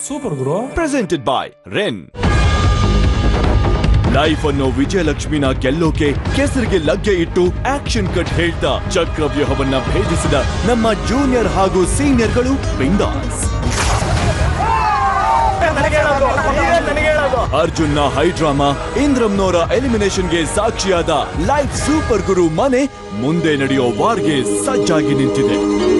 Super Guru presented by ರೆನ್ life ಅನ್ನೋ ವಿಜಯಲಕ್ಷ್ಮಿನ ಗೆಲ್ಲೋಕೆ ಕೆಸರಿಗೆ ಲಗ್ಗೆ ಇಟ್ಟು ಆಕ್ಷನ್ ಕಟ್ ಹೇಳ್ತಾ ಚಕ್ರವ್ಯೂಹವನ್ನ ಭೇದಿಸಿದ ನಮ್ಮ ಜೂನಿಯರ್ ಹಾಗೂ ಸೀನಿಯರ್ಗಳು ಬಿಂದಾಸ್ ಅರ್ಜುನ್ನ ಹೈಡ್ರಾಮಾ ಇಂದ್ರಮ್ನವರ ಎಲಿಮಿನೇಷನ್ಗೆ ಸಾಕ್ಷಿಯಾದ ಲೈಫ್ ಸೂಪರ್ ಗುರು ಮನೆ ಮುಂದೆ ನಡೆಯೋ ವಾರ್ಗೆ ಸಜ್ಜಾಗಿ ನಿಂತಿದೆ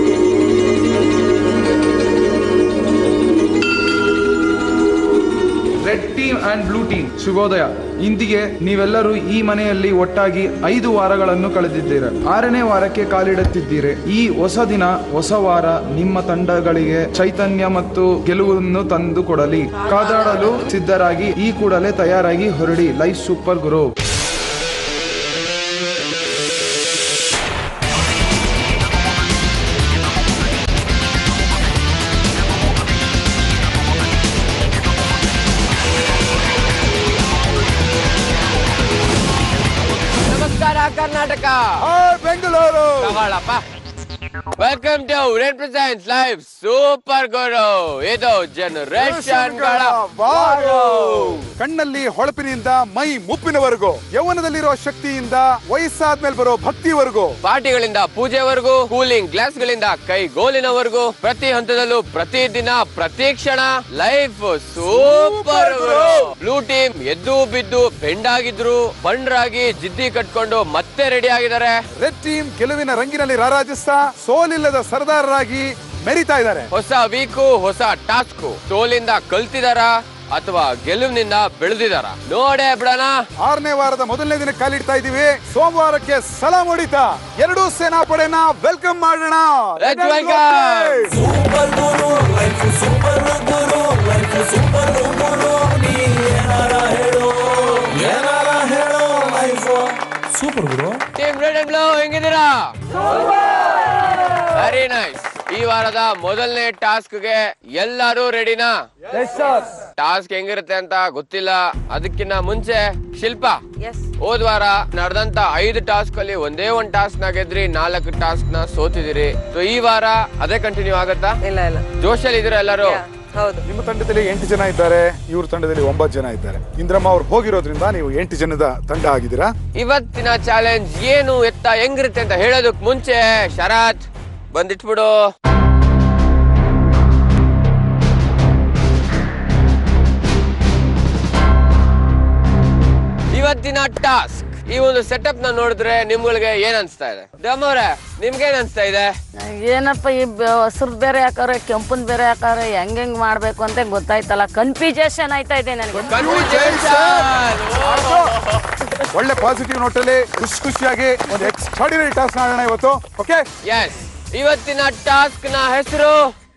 red team and blue team ಶುಭೋದಯ ಇಂದಿಗೆ ನೀವೆಲ್ಲರೂ ಈ ಮನೆಯಲ್ಲಿ ಒಟ್ಟಾಗಿ ಐದು ವಾರಗಳನ್ನು ಕಳೆದಿದ್ದೀರಿ ಆರನೇ ವಾರಕ್ಕೆ ಕಾಲಿಡುತ್ತಿದ್ದೀರಿ ಈ ಹೊಸ ದಿನ ಹೊಸ ವಾರ ನಿಮ್ಮ ತಂಡಗಳಿಗೆ ಚೈತನ್ಯ ಮತ್ತು ಗೆಲುವನ್ನು ತಂದು ಕೊಡಲಿ ಕಾದಾಡಲು ಸಿದ್ಧರಾಗಿ ಈ ಕೂಡಲೇ ತಯಾರಾಗಿ ಹೊರಡಿ ಲೈಫ್ ಸೂಪರ್ ಗುರು ನಮಸ್ಕಾರ ಕರ್ನಾಟಕ ಬೆಂಗಳೂರು ತಗೊಳ್ಳಪ್ಪ welcome to red presents live super ಗುರು ಇದು ಜನರೇಷನ್ ಗಳ ವಾರು. ಕಣ್ಣಲ್ಲಿ ಹೊಳಪಿನಿಂದ ಮೈ ಮುಪ್ಪಿನವರೆಗೂ ಯೌವನದಲ್ಲಿರೋ ಶಕ್ತಿಯಿಂದ ವಯಸ್ಸಾದ್ಮೇಲೆ ಬರೋ ಭಕ್ತಿವರೆಗೂ ಪಾರ್ಟಿಗಳಿಂದ ಪೂಜೆವರೆಗೂ ಕೂಲಿಂಗ್ ಗ್ಲಾಸ್ ಗಳಿಂದ ಕೈ ಗೋಲಿನವರೆಗೂ ಪ್ರತಿ ಹಂತದಲ್ಲೂ ಪ್ರತಿ ದಿನ ಪ್ರತಿ ಕ್ಷಣ life super Guru blue team ಎದ್ದು ಬಿದ್ದು ಬೆಂಡಾಗಿದ್ರು ಬಂಡ್ರಾಗಿ ಜಿದ್ದಿ ಕಟ್ಕೊಂಡು ಮತ್ತೆ ರೆಡಿ ಆಗಿದ್ದಾರೆ ರೆಡ್ ಟೀಮ್ ಗೆಲುವಿನ ರಂಗಿನಲ್ಲಿ ರಾರಾಜಿಸ್ತಾ ಸೋಲಿಲ್ಲದ ಸರದಾರರಾಗಿ ಮೆರಿತಾ ಇದ್ದಾರೆ ಹೊಸ ವೀಕು ಹೊಸ ಟಾಸ್ಕ್ ಸೋಲಿಂದ ಕಲ್ತಿದಾರ ಅಥವಾ ಗೆಲುವಿನಿಂದ ಬೆಳೆದಿದಾರ ನೋಡೇ ಬಿಡೋಣ ಆರನೇ ವಾರದ ಮೊದಲನೇ ದಿನ ಕಾಲಿಡ್ತಾ ಇದೀವಿ ಸೋಮವಾರಕ್ಕೆ ಸಲಾಂ ಹೊಡಿತಾ ಎರಡೂ ಸೇನಾಪಡೆನ ವೆಲ್ಕಮ್ ಮಾಡೋಣ Let's welcome. Super Guru team red and blue ಹೆಂಗಿದ್ದೀರಾ ವೆರಿ ನೈಸ್ ಈ ವಾರದ ಮೊದಲನೇ ಟಾಸ್ಕ್ ಗೆ ಎಲ್ಲರೂ ರೆಡಿನಾ ಟಾಸ್ಕ್ ಹೆಂಗಿರುತ್ತೆ ಅಂತ ಗೊತ್ತಿಲ್ಲ ಅದಕ್ಕಿಂತ ಮುಂಚೆ ಶಿಲ್ಪ ಹೋದ್ ವಾರ ನಡೆದಂತ ಐದು ಟಾಸ್ಕ್ ಅಲ್ಲಿ ಒಂದೇ ಒಂದ್ ಟಾಸ್ಕ್ ನ ಗೆದ್ರಿ ನಾಲ್ಕು ಟಾಸ್ಕ್ ನ ಸೋತಿದಿರಿ ಸೊ ಈ ವಾರ ಅದೇ ಕಂಟಿನ್ಯೂ ಆಗತ್ತಾ ಇಲ್ಲ ಇಲ್ಲ ಜೋಶಲ್ಲಿ ಇದ್ರ ಎಲ್ಲರೂ ಹೌದು ನಿಮ್ಮ ತಂಡದಲ್ಲಿ ಎಂಟು ಜನ ಇದ್ದಾರೆ ಇವ್ರ ತಂಡದಲ್ಲಿ ಒಂಬತ್ತು ಜನ ಇದ್ದಾರೆ ಇಂದ್ರಮ್ಮ ಅವ್ರು ಹೋಗಿರೋದ್ರಿಂದ ನೀವು ಎಂಟು ಜನದ ತಂಡ ಆಗಿದ್ದೀರಾ ಇವತ್ತಿನ ಚಾಲೆಂಜ್ ಏನು ಎತ್ತ ಹೆಂಗಿರುತ್ತೆ ಅಂತ ಹೇಳೋದಕ್ ಮುಂಚೆ ಶರತ್ ಬಂದಿಟ್ಬಿಡು ಇವತ್ತಿನ ಟಾಸ್ಕ್ ಈ ಒಂದು ಸೆಟಪ್ ನ ನೋಡಿದ್ರೆ ನಿಮ್ಗಳಿಗೆ ಏನ್ ಅನ್ಸ್ತಾ ಇದೆ ದಮ್ಮವ್ರೆ ನಿಮ್ಗೆ ಏನ್ ಅನ್ಸ್ತಾ ಇದೆ ಏನಪ್ಪ ಈ ಹಸಿರು ಬೇರೆ ಹಾಕವ್ರೆ ಕೆಂಪನ್ ಬೇರೆ ಹಾಕವ್ರೆ ಹೆಂಗ್ ಹೆಂಗ್ ಮಾಡ್ಬೇಕು ಅಂತ ಗೊತ್ತಾಯ್ತಲ್ಲ ಕನ್ಫ್ಯೂಷನ್ ಆಯ್ತಾ ಇದೆ ನನಗೆ ಒಳ್ಳೆ ಪಾಸಿಟಿವ್ ನೋಟಲ್ಲಿ ಖುಷಿ ಖುಷಿಯಾಗಿ ಒಂದು ಎಕ್ಸ್ಟ್ರಾಡಿನರಿ ಟಾಸ್ಕ್ ಮಾಡೋಣ ಇವತ್ತು ಓಕೆ ಎಸ್ ಇವತ್ತಿನ ಟಾಸ್ಕ್ ನ ಹೆಸರು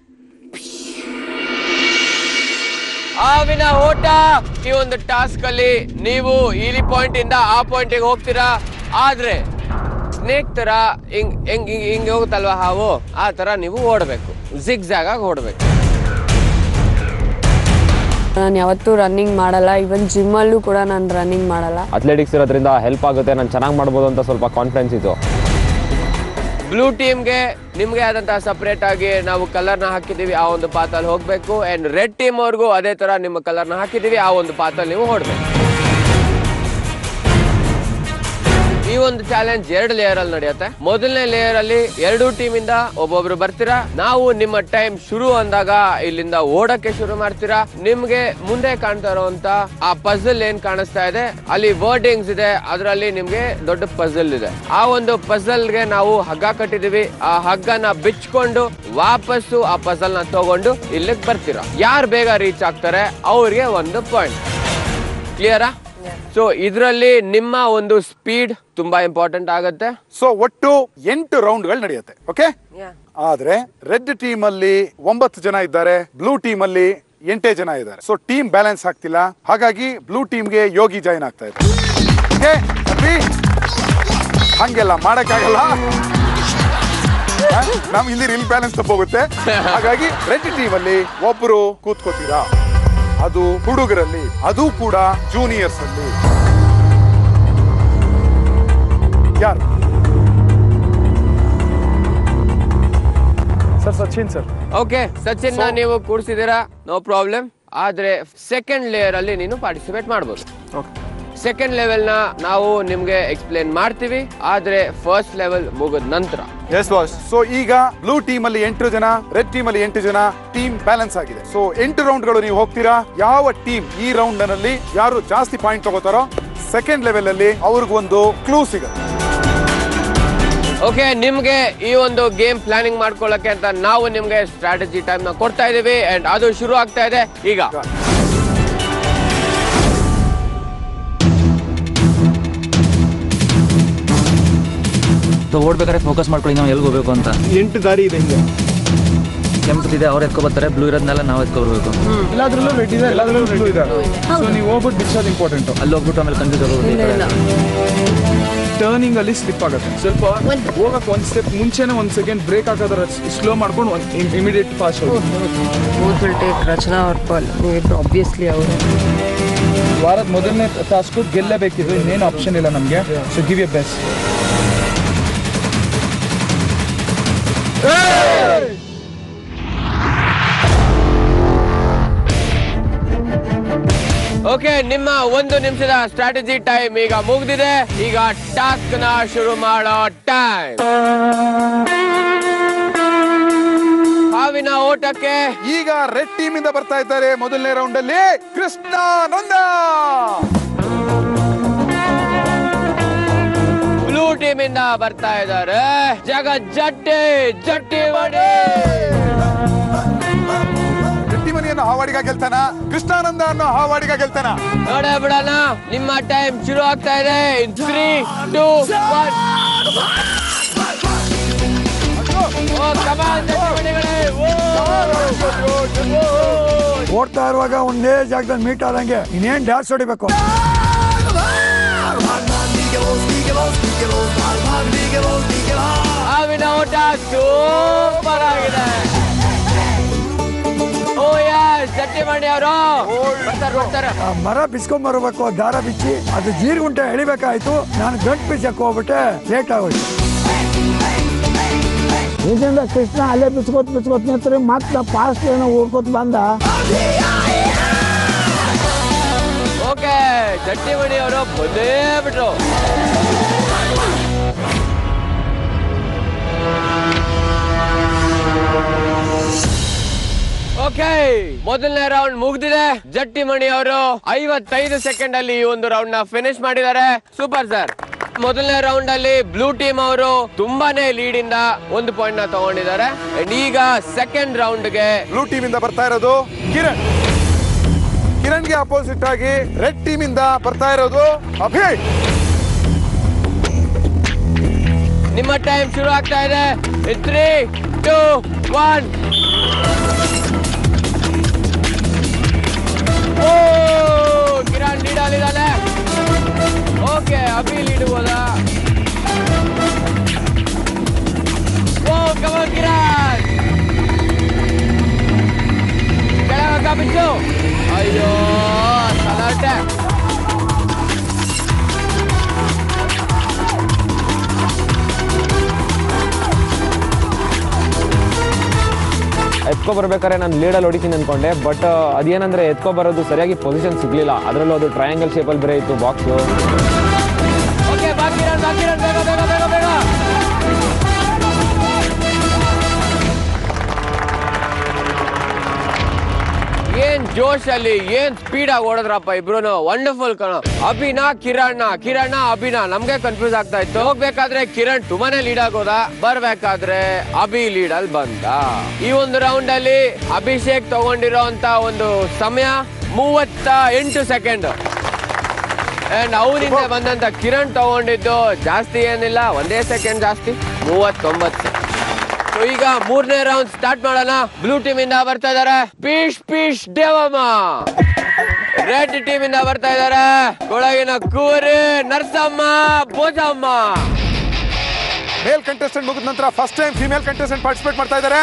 ಆವಿನ ಓಟ ಈ ಒಂದು ಟಾಸ್ಕ್ ಅಲ್ಲಿ ನೀವು ಈ ಪಾಯಿಂಟ್ ಇಂದ ಆ ಪಾಯಿಂಟ್ ಗೆ ಹೋಗ್ತೀರಾ ಆದ್ರೆ ಸ್ನೇಕ್ ತರ ಹಿಂಗ್ ಹೆಂಗ್ ಹಿಂಗ್ ಹಿಂಗ್ ಹೋಗುತ್ತಲ್ವಾ ಹಾವು ಆ ತರ ನೀವು ಓಡಬೇಕು ಜಿಗ್ ಜಾಗ್ ಆಗಿ ಓಡಬೇಕು ನಾನು ಯಾವತ್ತೂ ರನ್ನಿಂಗ್ ಮಾಡಲ್ಲ ಇವನ್ ಜಿಮ್ಮಲ್ಲೂ ಕೂಡ ನಾನು ರನ್ನಿಂಗ್ ಮಾಡಲ್ಲ ಅಥ್ಲೆಟಿಕ್ಸ್ ಇರೋದ್ರಿಂದ ಹೆಲ್ಪ್ ಆಗುತ್ತೆ ನಾನು ಚೆನ್ನಾಗಿ ಮಾಡ್ಬೋದು ಅಂತ ಸ್ವಲ್ಪ ಕಾನ್ಫಿಡೆನ್ಸ್ ಇತ್ತು ಬ್ಲೂ ಟೀಮ್ಗೆ ನಿಮ್ಗೆ ಆದಂತಹ ಸಪರೇಟ್ ಆಗಿ ನಾವು ಕಲರ್ನ ಹಾಕಿದೀವಿ ಆ ಒಂದು ಪಾತಲ್ಲಿ ಹೋಗ್ಬೇಕು ಅಂಡ್ ರೆಡ್ ಟೀಮ್ ಅವ್ರಿಗೂ ಅದೇ ತರ ನಿಮ್ಮ ಕಲರ್ನ ಹಾಕಿದೀವಿ ಆ ಒಂದು ಪಾತಲ್ಲಿ ನೀವು ಹೊಡ್ಬೇಕು ಈ ಒಂದು ಚಾಲೆಂಜ್ ಎರಡು ಲೇಯರ್ ಅಲ್ಲಿ ನಡೆಯುತ್ತೆ ಮೊದಲನೇ ಲೇಯರ್ ಅಲ್ಲಿ ಎರಡು ಟೀಮ್ ಇಂದ ಒಬ್ಬೊಬ್ರು ಬರ್ತೀರಾ ನಾವು ನಿಮ್ಮ ಟೈಮ್ ಶುರು ಅಂದಾಗ ಇಲ್ಲಿಂದ ಓಡಕ್ಕೆ ಶುರು ಮಾಡ್ತೀರಾ ನಿಮ್ಗೆ ಮುಂದೆ ಕಾಣ್ತಾ ಇರುವಂತ ಆ ಪಜಲ್ ಏನ್ ಕಾಣಿಸ್ತಾ ಇದೆ ಅಲ್ಲಿ ವರ್ಡಿಂಗ್ಸ್ ಇದೆ ಅದರಲ್ಲಿ ನಿಮ್ಗೆ ದೊಡ್ಡ ಪಜಲ್ ಇದೆ ಆ ಒಂದು puzzle ಗೆ ನಾವು ಹಗ್ಗ ಕಟ್ಟಿದೀವಿ ಆ ಹಗ್ಗನ ಬಿಚ್ಕೊಂಡು ವಾಪಸ್ಸು ಆ ಪಜಲ್ ನ ತಗೊಂಡು ಇಲ್ಲಿಗೆ ಬರ್ತೀರಾ ಯಾರು ಬೇಗ ರೀಚ್ ಆಗ್ತಾರೆ ಅವ್ರಿಗೆ ಒಂದು ಪಾಯಿಂಟ್ ಕ್ಲಿಯರಾ ಸೊ ಇದರಲ್ಲಿ ನಿಮ್ಮ ಒಂದು ಸ್ಪೀಡ್ ತುಂಬಾ ಇಂಪಾರ್ಟೆಂಟ್ ಆಗುತ್ತೆ ಸೊ ಒಟ್ಟು ಎಂಟು ರೌಂಡ್ಗಳು ನಡೆಯುತ್ತೆ ಓಕೆ ಆದ್ರೆ ರೆಡ್ ಟೀಮ್ ಅಲ್ಲಿ ಒಂಬತ್ತು ಜನ ಇದ್ದಾರೆ ಬ್ಲೂ ಟೀಮ್ ಅಲ್ಲಿ ಎಂಟೇ ಜನ ಇದ್ದಾರೆ ಸೊ ಟೀಮ್ ಬ್ಯಾಲೆನ್ಸ್ ಆಗ್ತಿಲ್ಲ ಹಾಗಾಗಿ ಬ್ಲೂ ಟೀಮ್ಗೆ ಯೋಗಿ ಜಾಯಿನ್ ಆಗ್ತಾ ಇದೆ ಓಕೆ happy? ಹಂಗೆಲ್ಲ ಮಾಡಕ್ಕಾಗಲ್ಲ ನಮ್ ಇಲ್ಲಿ ರಿಲ್ ಬ್ಯಾಲೆನ್ಸ್ ತಪ್ಪೋಗುತ್ತೆ ಹಾಗಾಗಿ ರೆಡ್ ಟೀಮ್ ಅಲ್ಲಿ ಒಬ್ರು ಕೂತ್ಕೋತೀರಾ ಅದು ಹುಡುಗರಲ್ಲಿ ಅದು ಕೂಡ ಜೂನಿಯರ್ಸ್ ಅಲ್ಲಿ ಯಾರು sir Sachin sir okay Sachin ನೀವು ಕೂಡ್ಸಿದ್ದೀರಾ ನೋ ಪ್ರಾಬ್ಲಮ್ ಆದ್ರೆ ಸೆಕೆಂಡ್ ಲೇಯರ್ ಅಲ್ಲಿ ನೀನು ಪಾರ್ಟಿಸಿಪೇಟ್ ಮಾಡ್ಬೋದು ಸೆಕೆಂಡ್ ಲೆವೆಲ್ ನ ನಾವು ನಿಮ್ಗೆ ಎಕ್ಸ್ಪ್ಲೇನ್ ಮಾಡ್ತೀವಿ ಆದ್ರೆ ಫಸ್ಟ್ ಲೆವೆಲ್ ಮುಗಿದ ನಂತರ ಎಸ್ ಬಾಸ್ ಸೊ ಈಗ ಬ್ಲೂ ಟೀಮ್ ಅಲ್ಲಿ ಎಂಟು ಜನ ರೆಡ್ ಟೀಮ್ ಅಲ್ಲಿ ಎಂಟು ಜನ ಟೀಮ್ ಬ್ಯಾಲೆನ್ಸ್ ಆಗಿದೆ ಸೊ ಎಂಟು ರೌಂಡ್ ಗಳು ನೀವು ಹೋಗ್ತೀರಾ ಯಾವ ಟೀಮ್ ಈ ರೌಂಡ್ ನಲ್ಲಿ ಯಾರು ಜಾಸ್ತಿ ಪಾಯಿಂಟ್ ತಗೋತಾರೋ ಸೆಕೆಂಡ್ ಲೆವೆಲ್ ಅಲ್ಲಿ ಅವ್ರಿಗೊಂದು ಕ್ಲೂ ಸಿಗುತ್ತೆ ಓಕೆ ನಿಮ್ಗೆ ಈ ಒಂದು ಗೇಮ್ ಪ್ಲಾನಿಂಗ್ ಮಾಡ್ಕೊಳ್ಳಕ್ಕೆ ಅಂತ ನಾವು ನಿಮ್ಗೆ ಸ್ಟ್ರಾಟಜಿ ಟೈಮ್ ನ ಕೊಡ್ತಾ ಇದೀವಿ ಅಂಡ್ ಅದು ಶುರು ಆಗ್ತಾ ಇದೆ ಈಗ ಸೊ ಓಡ್ಬೇಕಾದ್ರೆ ಫೋಕಸ್ ಮಾಡ್ಕೊಳ್ಳಿ ನಾವು ಎಲ್ಲಿ ಹೋಗ್ಬೇಕು ಅಂತ ಎಂಟು ದಾರಿ ಇದೆ ಹಿಂಗೆ ಕೆಂಪದಿದೆ ಅವ್ರು ಎತ್ಕೊ ಬರ್ತಾರೆ ಬ್ಲೂ ಇರೋದನ್ನೆಲ್ಲ ನಾವು ಎತ್ಕೊ ಬರ್ಬೇಕು ಎಲ್ಲಾದ್ರಲ್ಲೂ ರೆಡ್ ಇದೆ ಎಲ್ಲಾದ್ರಲ್ಲೂ ಬ್ಲೂ ಇದೆ ಸೊ ನೀವು ಹೋಗ್ಬಿಟ್ಟು ಬಿಚ್ಚೋದು ಇಂಪಾರ್ಟೆಂಟ್ ಅಲ್ಲಿ ಹೋಗ್ಬಿಟ್ಟು ಆಮೇಲೆ ಕನ್ಫ್ಯೂಸ್ ಆಗೋದು ಟರ್ನಿಂಗ್ ಅಲ್ಲಿ ಸ್ಲಿಪ್ ಆಗುತ್ತೆ ಸ್ವಲ್ಪ ಹೋಗಕ್ ಒಂದ್ ಸ್ಟೆಪ್ ಮುಂಚೆನೆ ಒಂದ್ ಸೆಕೆಂಡ್ ಬ್ರೇಕ್ ಹಾಕೋದ್ರ ಸ್ಲೋ ಮಾಡ್ಕೊಂಡು ಒಂದ್ ಇಮಿಡಿಯೇಟ್ ಫಾಸ್ಟ್ ಹೋಗಿ both will take Rachna or Pearl. Obviously, ಅವರು ವಾರದ ಮೊದಲನೇ ಟಾಸ್ಕ್ ಗೆಲ್ಲಬೇಕಿದ್ರು ಇನ್ನೇನು ಆಪ್ಷನ್ ಇಲ್ಲ ನಮಗೆ so give a best okay ನಿಮ್ಮ ಒಂದು ನಿಮಿಷದ ಸ್ಟ್ರಾಟಜಿ ಟೈಮ್ ಈಗ ಮುಗ್ದಿದೆ ಈಗ ಟಾಸ್ಕ್ ನ ಶುರು ಮಾಡೋ ಟೈಮ್ ಹಾವಿನ ಓಟಕ್ಕೆ ಈಗ ರೆಡ್ ಟೀಮ್ ಇಂದ ಬರ್ತಾ ಇದ್ದಾರೆ ಮೊದಲನೇ ರೌಂಡ್ ಅಲ್ಲಿ ಕೃಷ್ಣ ನೊಂದ ಬ್ಲೂ ಟೀಮ್ ಇಂದ ಬರ್ತಾ ಇದ್ದಾರೆ ಜಗತ್ ಜಟ್ಟಿ ಜಟ್ಟಿ ಮಾಡಿ ಗಟ್ಟಿ ಮನೆಯನ್ನು ಹಾವಾಡಿಗ ಗೆಲ್ತಾನ ಕೃಷ್ಣಾನಂದ ಅನ್ನೋ ಹಾವಾಡಿಗ ಗೆಲ್ತಾನ ನೋಡೇ ಬಿಡೋಣ ನಿಮ್ಮ ಟೈಮ್ ಶುರು ಆಗ್ತಾ ಇದೆ ಇನ್ ತ್ರೀ ಟೂ ಒನ್ ಓ ಕಮಾನ್ ಜಟ್ಟಿಮಣಿಗಳೇ ಓ ಓಡ್ತಾ ಇರುವಾಗ ಒಂದೇ ಜಾಗದಲ್ಲಿ ಮೀಟ್ ಆದಂಗೆ ಇನ್ನೇನ್ ಡ್ಯಾನ್ಸ್ ಹೊಡಿಬೇಕು ಹಾವಿನ ಓಟ ಸೂಪರ್ ಆಗಿದೆ ಓ ಯಸ್ ಜಟ್ಟಿಮಣಿ ಅವರು ಬರ್ತಾರೆ ಬರ್ತಾರೆ ಆ ಮರ ಬಿಸ್ಕೊಂಡ್ ಬರಬೇಕು ದಾರ ಬಿಚ್ಚಿ ಅದು ಜೀರ್ಗುಂಟೆ ಎಳಿಬೇಕಾಯ್ತು ನಾನು ಗಂಟು ಬಿಚ್ಚಕ್ ಹೋಗ್ಬಿಟ್ಟೆ ಲೇಟ್ ಆಗೋಯ್ತು ಇದರಿಂದ ಕೃಷ್ಣ ಅಲ್ಲೇ ಬಿಚ್ಕೋತ್ ಬಿಚ್ಕೋತ್ ನಿಂತ್ರೆ ಮತ್ತೆ ಫಾಸ್ಟ್ ಏನೋ ಓಡ್ಕೋತ್ ಬಂದ ಓಕೆ ಜಟ್ಟಿಮಣಿ ಅವರು ಬಂದೇ ಬಿಟ್ರು ಓಕೆ ಮೊದಲನೇ ರೌಂಡ್ ಮುಗ್ದಿದೆ ಜಟ್ಟಿಮಣಿ ಅವರು ಐವತ್ತೈದು ಸೆಕೆಂಡ್ ಅಲ್ಲಿ ಈ ಒಂದು ರೌಂಡ್ ನ ಫಿನಿಶ್ ಮಾಡಿದ್ದಾರೆ ಸೂಪರ್ ಸರ್ ಮೊದಲನೇ ರೌಂಡ್ ಅಲ್ಲಿ ಬ್ಲೂ ಟೀಮ್ ಅವರು ತುಂಬಾನೇ ಲೀಡ್ ಇಂದ ಒಂದು ಪಾಯಿಂಟ್ ನ ತಗೊಂಡಿದ್ದಾರೆ ಅಂಡ್ ಈಗ ಸೆಕೆಂಡ್ ರೌಂಡ್ ಗೆ ಬ್ಲೂ ಟೀಮ್ ಇಂದ ಬರ್ತಾ ಇರೋದು ಕಿರಣ್ ಕಿರಣ್ಗೆ ಅಪೋಸಿಟ್ ಆಗಿ ರೆಡ್ ಟೀಮ್ ಇಂದ ಬರ್ತಾ ಇರೋದು ಅಭಿ ನಿಮ್ಮ ಟೈಮ್ ಶುರು ಆಗ್ತಾ ಇದೆ ತ್ರೀ ಟೂ ಒನ್ ಓ ಕಿರಣ್ ಲೀಡ್ ಅಲ್ಲಿದ್ದಾನೆ ಓಕೆ ಅಭಿ ಲೀಡ್ ಹೋದ ಓ ಕಮಲ್ ಕಿರಣ್ ಕೆಳಗ ಬಿಟ್ಟು ಅಯ್ಯೋ ಸಲಾಟೆ ಎತ್ಕೊ ಬರ್ಬೇಕಾದ್ರೆ ನಾನು ಲೀಡಲ್ಲಿ ಹೊಡಿತೀನಿ ಅನ್ಕೊಂಡೆ ಬಟ್ ಅದೇನಂದ್ರೆ ಎತ್ಕೊ ಬರೋದು ಸರಿಯಾಗಿ ಪೊಸಿಷನ್ ಸಿಗ್ಲಿಲ್ಲ ಅದರಲ್ಲೂ ಅದು ಟ್ರಯಾಂಗಲ್ ಶೇಪಲ್ಲಿ ಬೇರೆ ಇತ್ತು ಬಾಕ್ಸು ಓಕೆ ಬಾ ಕಿರಣ್ ಬಾ ಕಿರಣ್ ಬೇಗ ಬೇಗ ಬೇಗ ಬೇಗ ಏನ್ ಜೋಶ್ ಅಲ್ಲಿ ಏನ್ ಸ್ಪೀಡ್ ಆಗಿ ಓಡದ್ರಪ್ಪ ಇಬ್ರು ವಂಡರ್ಫುಲ್ ಕಣ ಅಭಿನ ಕಿರಣ್ ಕಿರಣ ಅಭಿನ ನಮ್ಗೆ ಕನ್ಫ್ಯೂಸ್ ಆಗ್ತಾ ಇತ್ತು ಹೋಗ್ಬೇಕಾದ್ರೆ ಕಿರಣ್ ತುಂಬಾನೇ ಲೀಡ್ ಆಗೋದ ಬರ್ಬೇಕಾದ್ರೆ ಅಭಿ ಲೀಡ್ ಅಲ್ಲಿ ಬಂದ ಈ ಒಂದು ರೌಂಡ್ ಅಲ್ಲಿ ಅಭಿಷೇಕ್ ತಗೊಂಡಿರೋ ಅಂತ ಒಂದು ಸಮಯ ಮೂವತ್ತ ಎಂಟು ಸೆಕೆಂಡ್ ಅಂಡ್ ಅವನಿಂದ ಬಂದಂತ ಕಿರಣ್ ತಗೊಂಡಿದ್ದು ಜಾಸ್ತಿ ಏನಿಲ್ಲ ಒಂದೇ ಸೆಕೆಂಡ್ ಜಾಸ್ತಿ ಮೂವತ್ತೊಂಬತ್ತು So ಈಗ ಮೂರನೇ ರೌಂಡ್ ಸ್ಟಾರ್ಟ್ ಮಾಡೋಣ ಬ್ಲೂ ಟೀಮ್ ಇಂದ ಬರ್ತಾ ಇದಾರೆ ಪೀಶ್ ಪೀಶ್ ದೇವಮ್ಮ ರೆಡ್ ಟೀಮ್ ಇಂದ ಬರ್ತಾ ಇದಾರೆ ಕೊಡಗಿನ ಕೂರಿ ನರ್ಸಮ್ಮ ಭೋಜಮ್ಮ ಮೇಲ್ ಕಂಟೆಸ್ಟೆಂಟ್ ಮುಗಿದ ನಂತರ first time female contestant participate ಮಾಡ್ತಾ ಇದ್ದಾರೆ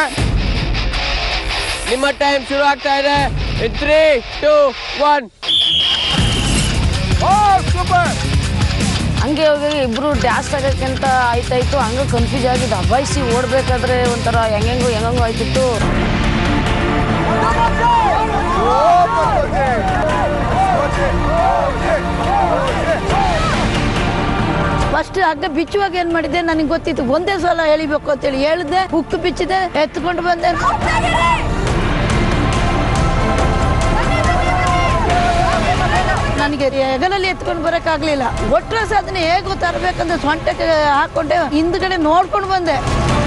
ನಿಮ್ಮ ಟೈಮ್ ಶುರು ಆಗ್ತಾ ಇದೆ ತ್ರೀ ಟೂ ಒನ್ ಓ ಸೂಪರ್ ಹಂಗೆ ಹೋಗಿ ಇಬ್ರು ಡ್ಯಾನ್ಸ್ ತೆಗೋಕ್ಕಿಂತ ಆಯ್ತಾಯ್ತು ಹಂಗೆ ಕನ್ಫ್ಯೂಸ್ ಆಗಿ ದಬಾಯಿಸಿ ಓಡ್ಬೇಕಾದ್ರೆ ಒಂಥರ ಹೆಂಗೆಂಗೋ ಹೆಂಗಂಗೋ ಆಯ್ತಿತ್ತು ಫಸ್ಟ್ ಹಗ್ಗ ಬಿಚ್ಚುವಾಗ ಏನ್ ಮಾಡಿದ್ದೆ ನನಗೆ ಗೊತ್ತಿತ್ತು ಒಂದೇ ಸಲ ಎಳಿಬೇಕು ಅಂತೇಳಿ ಹೇಳಿದೆ ಉಕ್ಕು ಬಿಚ್ಚಿದೆ ಎತ್ಕೊಂಡು ಬಂದೆ ನನಗೆ ಹೆಗಲಲ್ಲಿ ಎತ್ಕೊಂಡು ಬರೋಕ್ಕಾಗ್ಲಿಲ್ಲ ಒಟ್ಟರೆ ಅದನ್ನ ಹೇಗೋ ತರಬೇಕಂದ್ರೆ ಸೊಂಟಕ್ಕೆ ಹಾಕೊಂಡೆ ಹಿಂದ್ಗಡೆ ನೋಡ್ಕೊಂಡು ಬಂದೆ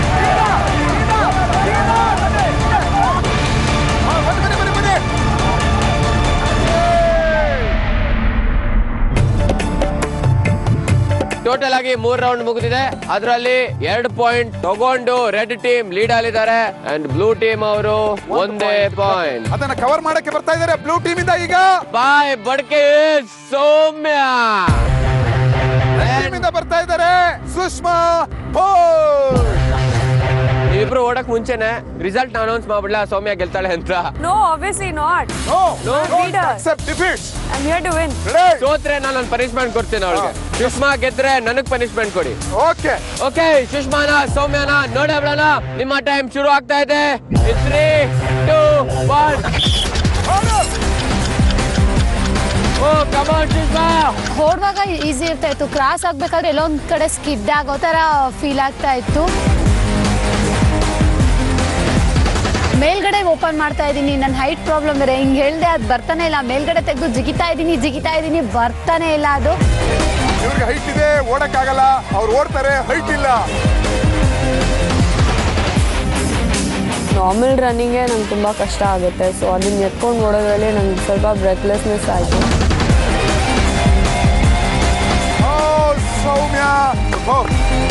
ಟೋಟಲ್ ಆಗಿ ಮೂರ್ ರೌಂಡ್ ಮುಗಿದಿದೆ ಅದರಲ್ಲಿ ಎರಡು ಪಾಯಿಂಟ್ ತಗೊಂಡು ರೆಡ್ ಟೀಮ್ ಲೀಡ್ ಅಲ್ಲಿದ್ದಾರೆ ಅಂಡ್ ಬ್ಲೂ ಟೀಮ್ ಅವರು ಒಂದೇ ಪಾಯಿಂಟ್ ಅದನ್ನ ಕವರ್ ಮಾಡಕ್ಕೆ ಬರ್ತಾ ಇದ್ದಾರೆ ಬ್ಲೂ ಟೀಮ್ ಇಂದ ಈಗ ಬಾಯ್ ಬಡ್ಕೆ ಸೌಮ್ಯ ಟೀಮ್ ಇಂದ ಬರ್ತಾ ಇದ್ದಾರೆ ಸುಷ್ಮಾ ಬೋಲ್ ನೀವಿಬ್ರು ಓಡಕ್ ಮುಂಚೆನೆ ರಿಸಲ್ಟ್ ಅನೌನ್ಸ್ ಮಾಡ್ಬಿಡ್ಲಾ ಸೌಮ್ಯ ಗೆಲ್ತಾಳೆ ಅಂತ no obviously not no No, don't accept defeats I am here to win ಸೋತ್ರೆ ನಾನು ಒಂದು ಪನಿಷ್ಮೆಂಟ್ ಕೊಡ್ತೀನಿ ಅವಳಿಗೆ ಸುಷ್ಮಾ ಗೆದ್ರೆ ನನಗ್ ಪನಿಷ್ಮೆಂಟ್ ಕೊಡಿ ಓಕೆ ಓಕೆ ಸುಷ್ಮಾನ ಸೌಮ್ಯನ ನೋಡೇ ಬಿಡೋಣ ನಿಮ್ಮ ಟೈಮ್ ಶುರು ಆಗ್ತಾ ಇದೆ ತ್ರೀ ಟೂ ಒನ್ ಓ ಕಮಾನ್ ಸುಷ್ಮಾ ಓಡುವಾಗ ಈಸಿ ಇರ್ತಾ ಇತ್ತು ಕ್ರಾಸ್ ಆಗ್ಬೇಕಾದ್ರೆ ಎಲ್ಲೋ ಒಂದ್ ಕಡೆ ಸ್ಕಿಡ್ ಆಗೋ ತರ ಫೀಲ್ ಆಗ್ತಾ ಇತ್ತು ಮೇಲ್ಗಡೆ ಓಪನ್ ಮಾಡ್ತಾ ಇದ್ದೀನಿ ನನ್ನ ಹೈಟ್ ಪ್ರಾಬ್ಲಮ್ ಬೇರೆ ಹಿಂಗೆ ಹೇಳ್ದೆ ಅದು ಬರ್ತಾನೆ ಇಲ್ಲ ಮೇಲ್ಗಡೆ ತೆಗೆದು ಜಿಗಿತಾ ಇದ್ದೀನಿ ಜಿಗಿತಾ ಇದ್ದೀನಿ ಬರ್ತಾನೆ ಇಲ್ಲ ಅದು ಇವ್ರಿಗೆ ಹೈಟ್ ಇದೆ ಓಡಕ್ಕಾಗಲ್ಲ ಅವ್ರು ಓಡ್ತಾರೆ ಹೈಟ್ ಇಲ್ಲ ನಾರ್ಮಲ್ ರನ್ನಿಂಗೇ ನಂಗೆ ತುಂಬ ಕಷ್ಟ ಆಗುತ್ತೆ ಸೊ ಅದನ್ನ ಎತ್ಕೊಂಡು ಓಡೋದ್ರಲ್ಲಿ ನಂಗೆ ಸ್ವಲ್ಪ ಬ್ರೆತ್ಲೆಸ್ನೆಸ್ ಆಯಿತು ಓ ಸೌಮ್ಯ ಓ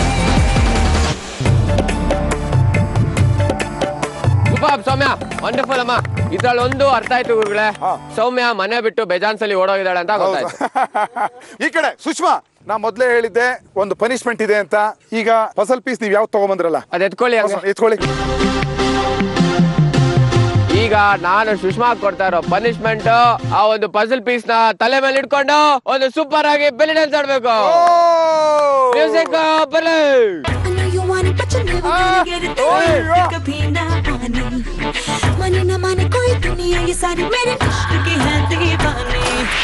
ಸೂಪರ್ ಸೌಮ್ಯ ವಂಡರ್ಫುಲ್ ಅಮ್ಮ ಇದ್ರಲ್ಲಿ ಒಂದು ಅರ್ಥ ಆಯ್ತು ಗುರುಗಳೇ ಸೌಮ್ಯ ಮನೆ ಬಿಟ್ಟು ಬೇಜಾನ್ ಸಲಿ ಓಡೋಗಿದ್ದಾಳೆ ಅಂತ ಗೊತ್ತಾಯ್ತು ಈ ಕಡೆ ಸುಷ್ಮಾ ನಾ ಮೊದ್ಲೇ ಹೇಳಿದ್ದೆ ಒಂದು ಪನಿಷ್ಮೆಂಟ್ ಇದೆ ಅಂತ ಈಗ ಫಸಲ್ ಪೀಸ್ ನೀವ್ ಯಾವ್ದು ತಗೊಂಬಂದ್ರಲ್ಲ ಅದ್ ಎತ್ಕೊಳ್ಳಿ ಹಂಗೆ. ಎತ್ಕೊಳ್ಳಿ ಈಗ ನಾನು ಸುಷ್ಮಾ ಕೊಡ್ತಾ ಇರೋ ಪನಿಷ್ಮೆಂಟ್ ಆ ಒಂದು ಪಜಲ್ ಪೀಸ್ ನ ತಲೆ ಮೇಲೆ ಇಟ್ಕೊಂಡು ಒಂದು ಸೂಪರ್ ಆಗಿ ಬೆಲಿ ಡ್ಯಾನ್ಸ್ ಆಡ್ಬೇಕು ಮ್ಯೂಸಿಕ್ ಬರಲಿ माने न माने कोई दुनिया ये सारी मेरे इश्क की है दीवानी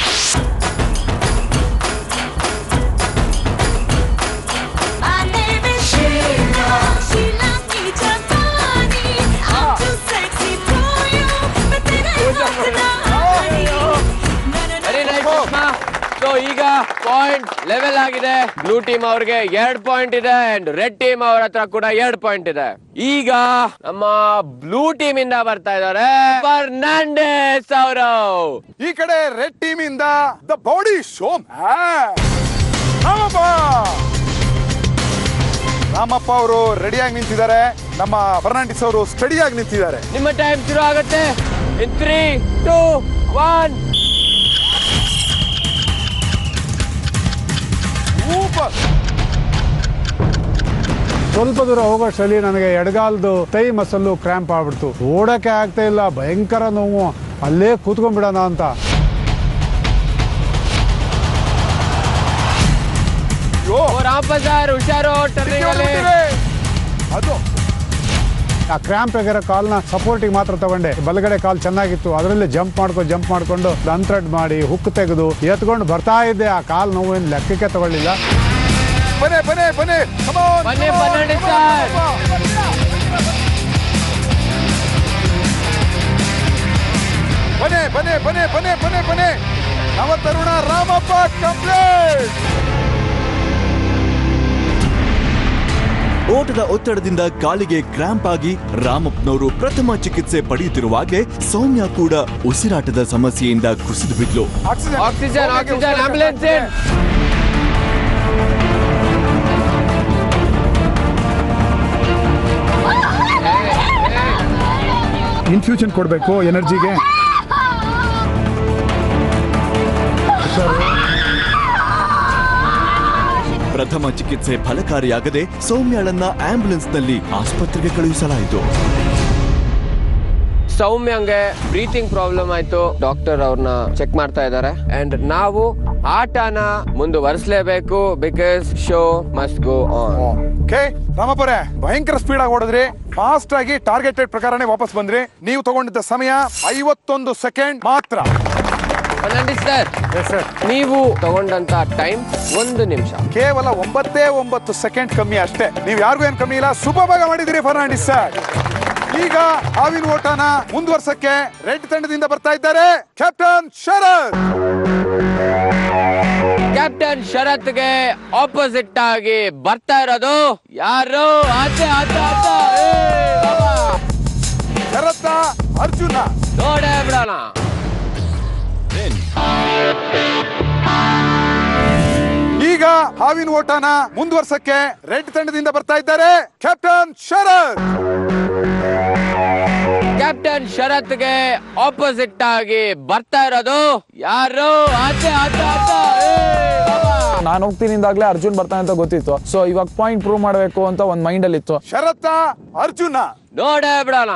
आने में शीला शीला की जवानी I'm too sexy for you मैं तेरा इतना ವೆರಿ ನೈಸ್ ಸುಷ್ಮಾ ಸೊ ಈಗ ಪಾಯಿಂಟ್ ಲೆವೆಲ್ ಆಗಿದೆ ಬ್ಲೂ ಟೀಮ್ ಅವ್ರಿಗೆ ಎರಡ್ ಪಾಯಿಂಟ್ ಇದೆ ಅಂಡ್ ರೆಡ್ ಟೀಮ್ ಅವ್ರ ಹತ್ರ ಕೂಡ ಎರಡ್ ಪಾಯಿಂಟ್ ಇದೆ ಈಗ ನಮ್ಮ ಬ್ಲೂ ಟೀಮ್ ಇಂದ ಬರ್ತಾ ಇದ್ದಾರೆ ಫರ್ನಾಂಡೆಸ್ ಅವರು ಈ ಕಡೆ ರೆಡ್ ಟೀಮ್ ಇಂದ the body show Ramappa Ramappa ಅವರು ರೆಡಿಯಾಗಿ ನಿಂತಿದ್ದಾರೆ ನಮ್ಮ ಫರ್ನಾಂಡಿಸ್ ಅವರು ಸ್ಟಡಿಯಾಗಿ ನಿಂತಿದ್ದಾರೆ ನಿಮ್ಮ ಟೈಮ್ ಶುರು ಆಗುತ್ತೆ ಇನ್ ತ್ರೀ ಟೂ ಒನ್ ಸ್ವಲ್ಪ ದೂರ ಹೋಗೋಷ್ಟರಲ್ಲಿ ನನಗೆ ಎಡಗಾಲ್ದು ತೈ ಮಸಲ್ಲು ಕ್ರ್ಯಾಂಪ್ ಆಗ್ಬಿಡ್ತು ಓಡಕ್ಕೆ ಆಗ್ತಾ ಇಲ್ಲ ಭಯಂಕರ ನೋವು ಅಲ್ಲೇ ಕೂತ್ಕೊಂಡ್ಬಿಡೋಣ ಅಂತ ರಾಮ್ ಬಜಾರ್ ಹುಷಾರು ಟರ್ನಿಂಗ್ ಅಲ್ಲಿ ಅದು ಆ ಕ್ರ್ಯಾಂಪ್ ಆಗಿರೋ ಕಾಲ್ನ ಸಪೋರ್ಟಿಗೆ ಮಾತ್ರ ತಗೊಂಡೆ ಬಲಗಡೆ ಕಾಲ್ ಚೆನ್ನಾಗಿತ್ತು ಅದರಲ್ಲಿ ಜಂಪ್ ಮಾಡ್ಕೊಂಡು ಜಂಪ್ ಮಾಡ್ಕೊಂಡು ಅನ್ಥ್ರೆಡ್ ಮಾಡಿ ಹುಕ್ ತೆಗೆದು ಎತ್ಕೊಂಡು ಬರ್ತಾ ಇದ್ದೆ ಆ ಕಾಲ್ ನೋವೇನು ಲೆಕ್ಕಕ್ಕೆ ತಗೊಳ್ಳಿಲ್ಲ ಬನ್ನಿ ಬನ್ನಿ ಬನ್ನಿ Come on, ಬನ್ನಿ come on, Fernandes come on, sir come on. ಬನ್ನಿ ಬನ್ನಿ ಬನ್ನಿ ಬನ್ನಿ ಬನ್ನಿ ಬನ್ನಿ ನವ ತರುಣ ರಾಮಪ್ಪ ಕಂಪ್ಲೇಂಟ್ ಓಟದ ಒತ್ತಡದಿಂದ ಕಾಲಿಗೆ ಕ್ರಾಂಪ್ ಆಗಿ ರಾಮಪ್ಪನವರು ಪ್ರಥಮ ಚಿಕಿತ್ಸೆ ಪಡೆಯುತ್ತಿರುವಾಗಲೇ ಸೌಮ್ಯ ಕೂಡ ಉಸಿರಾಟದ ಸಮಸ್ಯೆಯಿಂದ ಕುಸಿದು ಬಿದ್ಲು oxygen oxygen ambulance in infusion ಕೊಡಬೇಕು ಎನರ್ಜಿಗೆ ಪ್ರಥಮ ಚಿಕಿತ್ಸೆ ಫಲಕಾರಿಯಾಗದೆ ಸೌಮ್ಯಳನ್ನ ಆಂಬ್ಯುಲೆನ್ಸ್ನಲ್ಲಿ ಆಸ್ಪತ್ರೆಗೆ ಕಳುಹಿಸಲಾಯಿತು ಸೌಮ್ಯಂಗೆ ಬ್ರೀತಿಂಗ್ ಪ್ರಾಬ್ಲಮ್ ಆಯ್ತು ಡಾಕ್ಟರ್ ಅವ್ರನ್ನ ಚೆಕ್ ಮಾಡ್ತಾ ಇದ್ದಾರೆ ಅಂಡ್ ನಾವು ಆಟನ ಮುಂದುವರಿಸಲೇಬೇಕು because show must go on okay ರಾಮಪುರೆ ಭಯಂಕರ ಸ್ಪೀಡ್ ಆಗಿ ಓಡಿದ್ರಿ ಫಾಸ್ಟ್ ಆಗಿ ಟಾರ್ಗೆಟೆಡ್ ಪ್ರಕಾರನೇ ವಾಪಸ್ ಬಂದ್ರಿ ನೀವು ತಗೊಂಡಿದ್ದ ಸಮಯ ಐವತ್ತೊಂದು ಸೆಕೆಂಡ್ ಮಾತ್ರ ಸರ್ ನೀವು ತಗೊಂಡಂತ ಟೈಮ್ ಒಂದು ನಿಮಿಷ ಕೇವಲ ಒಂಬತ್ತೇ ಒಂಬತ್ತು ಸೆಕೆಂಡ್ ಕಮ್ಮಿ ಅಷ್ಟೇ ನೀವು ಯಾರಿಗೂ ಏನ್ ಕಮ್ಮಿ ಇಲ್ಲ ಸುಭಭಾಗ ಮಾಡಿದಿರಿ ಫರ್ನಾಂಡಿಸ್ ಸರ್ ಈಗ ಹಾವಿನ ಓಟನ ಮುಂದುವರ್ಸಕ್ಕೆ ರೆಡ್ ತಂಡದಿಂದ ಬರ್ತಾ ಇದ್ದಾರೆ ಕ್ಯಾಪ್ಟನ್ ಶರತ್ ಕ್ಯಾಪ್ಟನ್ ಶರತ್ಗೆ ಆಪೋಸಿಟ್ ಆಗಿ ಬರ್ತಾ ಇರೋದು ಯಾರು ಆಚೆ ಆಚೆ ಆಚೆ ಏ, ಬಾಬಾ. ಶರತ್ತ ಅರ್ಜುನ ನೋಡೇ ಬಿಡೋಣ ಈಗ ಹಾವಿನ ಓಟನ ಮುಂದುವರ್ಸಕ್ಕೆ ರೆಡ್ ತಂಡದಿಂದ ಬರ್ತಾ ಇದ್ದಾರೆ ಕ್ಯಾಪ್ಟನ್ ಶರತ್ ಕ್ಯಾಪ್ಟನ್ ಶರತ್ಗೆ ಆಪೋಸಿಟ್ ಆಗಿ ಬರ್ತಾ ಇರೋದು ಯಾರು ಆಚೆ ಆಚೆ ಆಚೆ ಏ, ಬಾಬಾ. ನಾನು ಹೋಗ್ತೀನಿಂದಾಗ್ಲೇ ಅರ್ಜುನ್ ಬರ್ತಾನೆ ಅಂತ ಗೊತ್ತಿತ್ತು ಸೊ ಇವಾಗ ಪಾಯಿಂಟ್ ಪ್ರೂವ್ ಮಾಡಬೇಕು ಅಂತ ಒಂದ್ ಮೈಂಡ್ ಅಲ್ಲಿ ಇತ್ತು ಶರತ್ತ ಅರ್ಜುನ ನೋಡೇ ಬಿಡೋಣ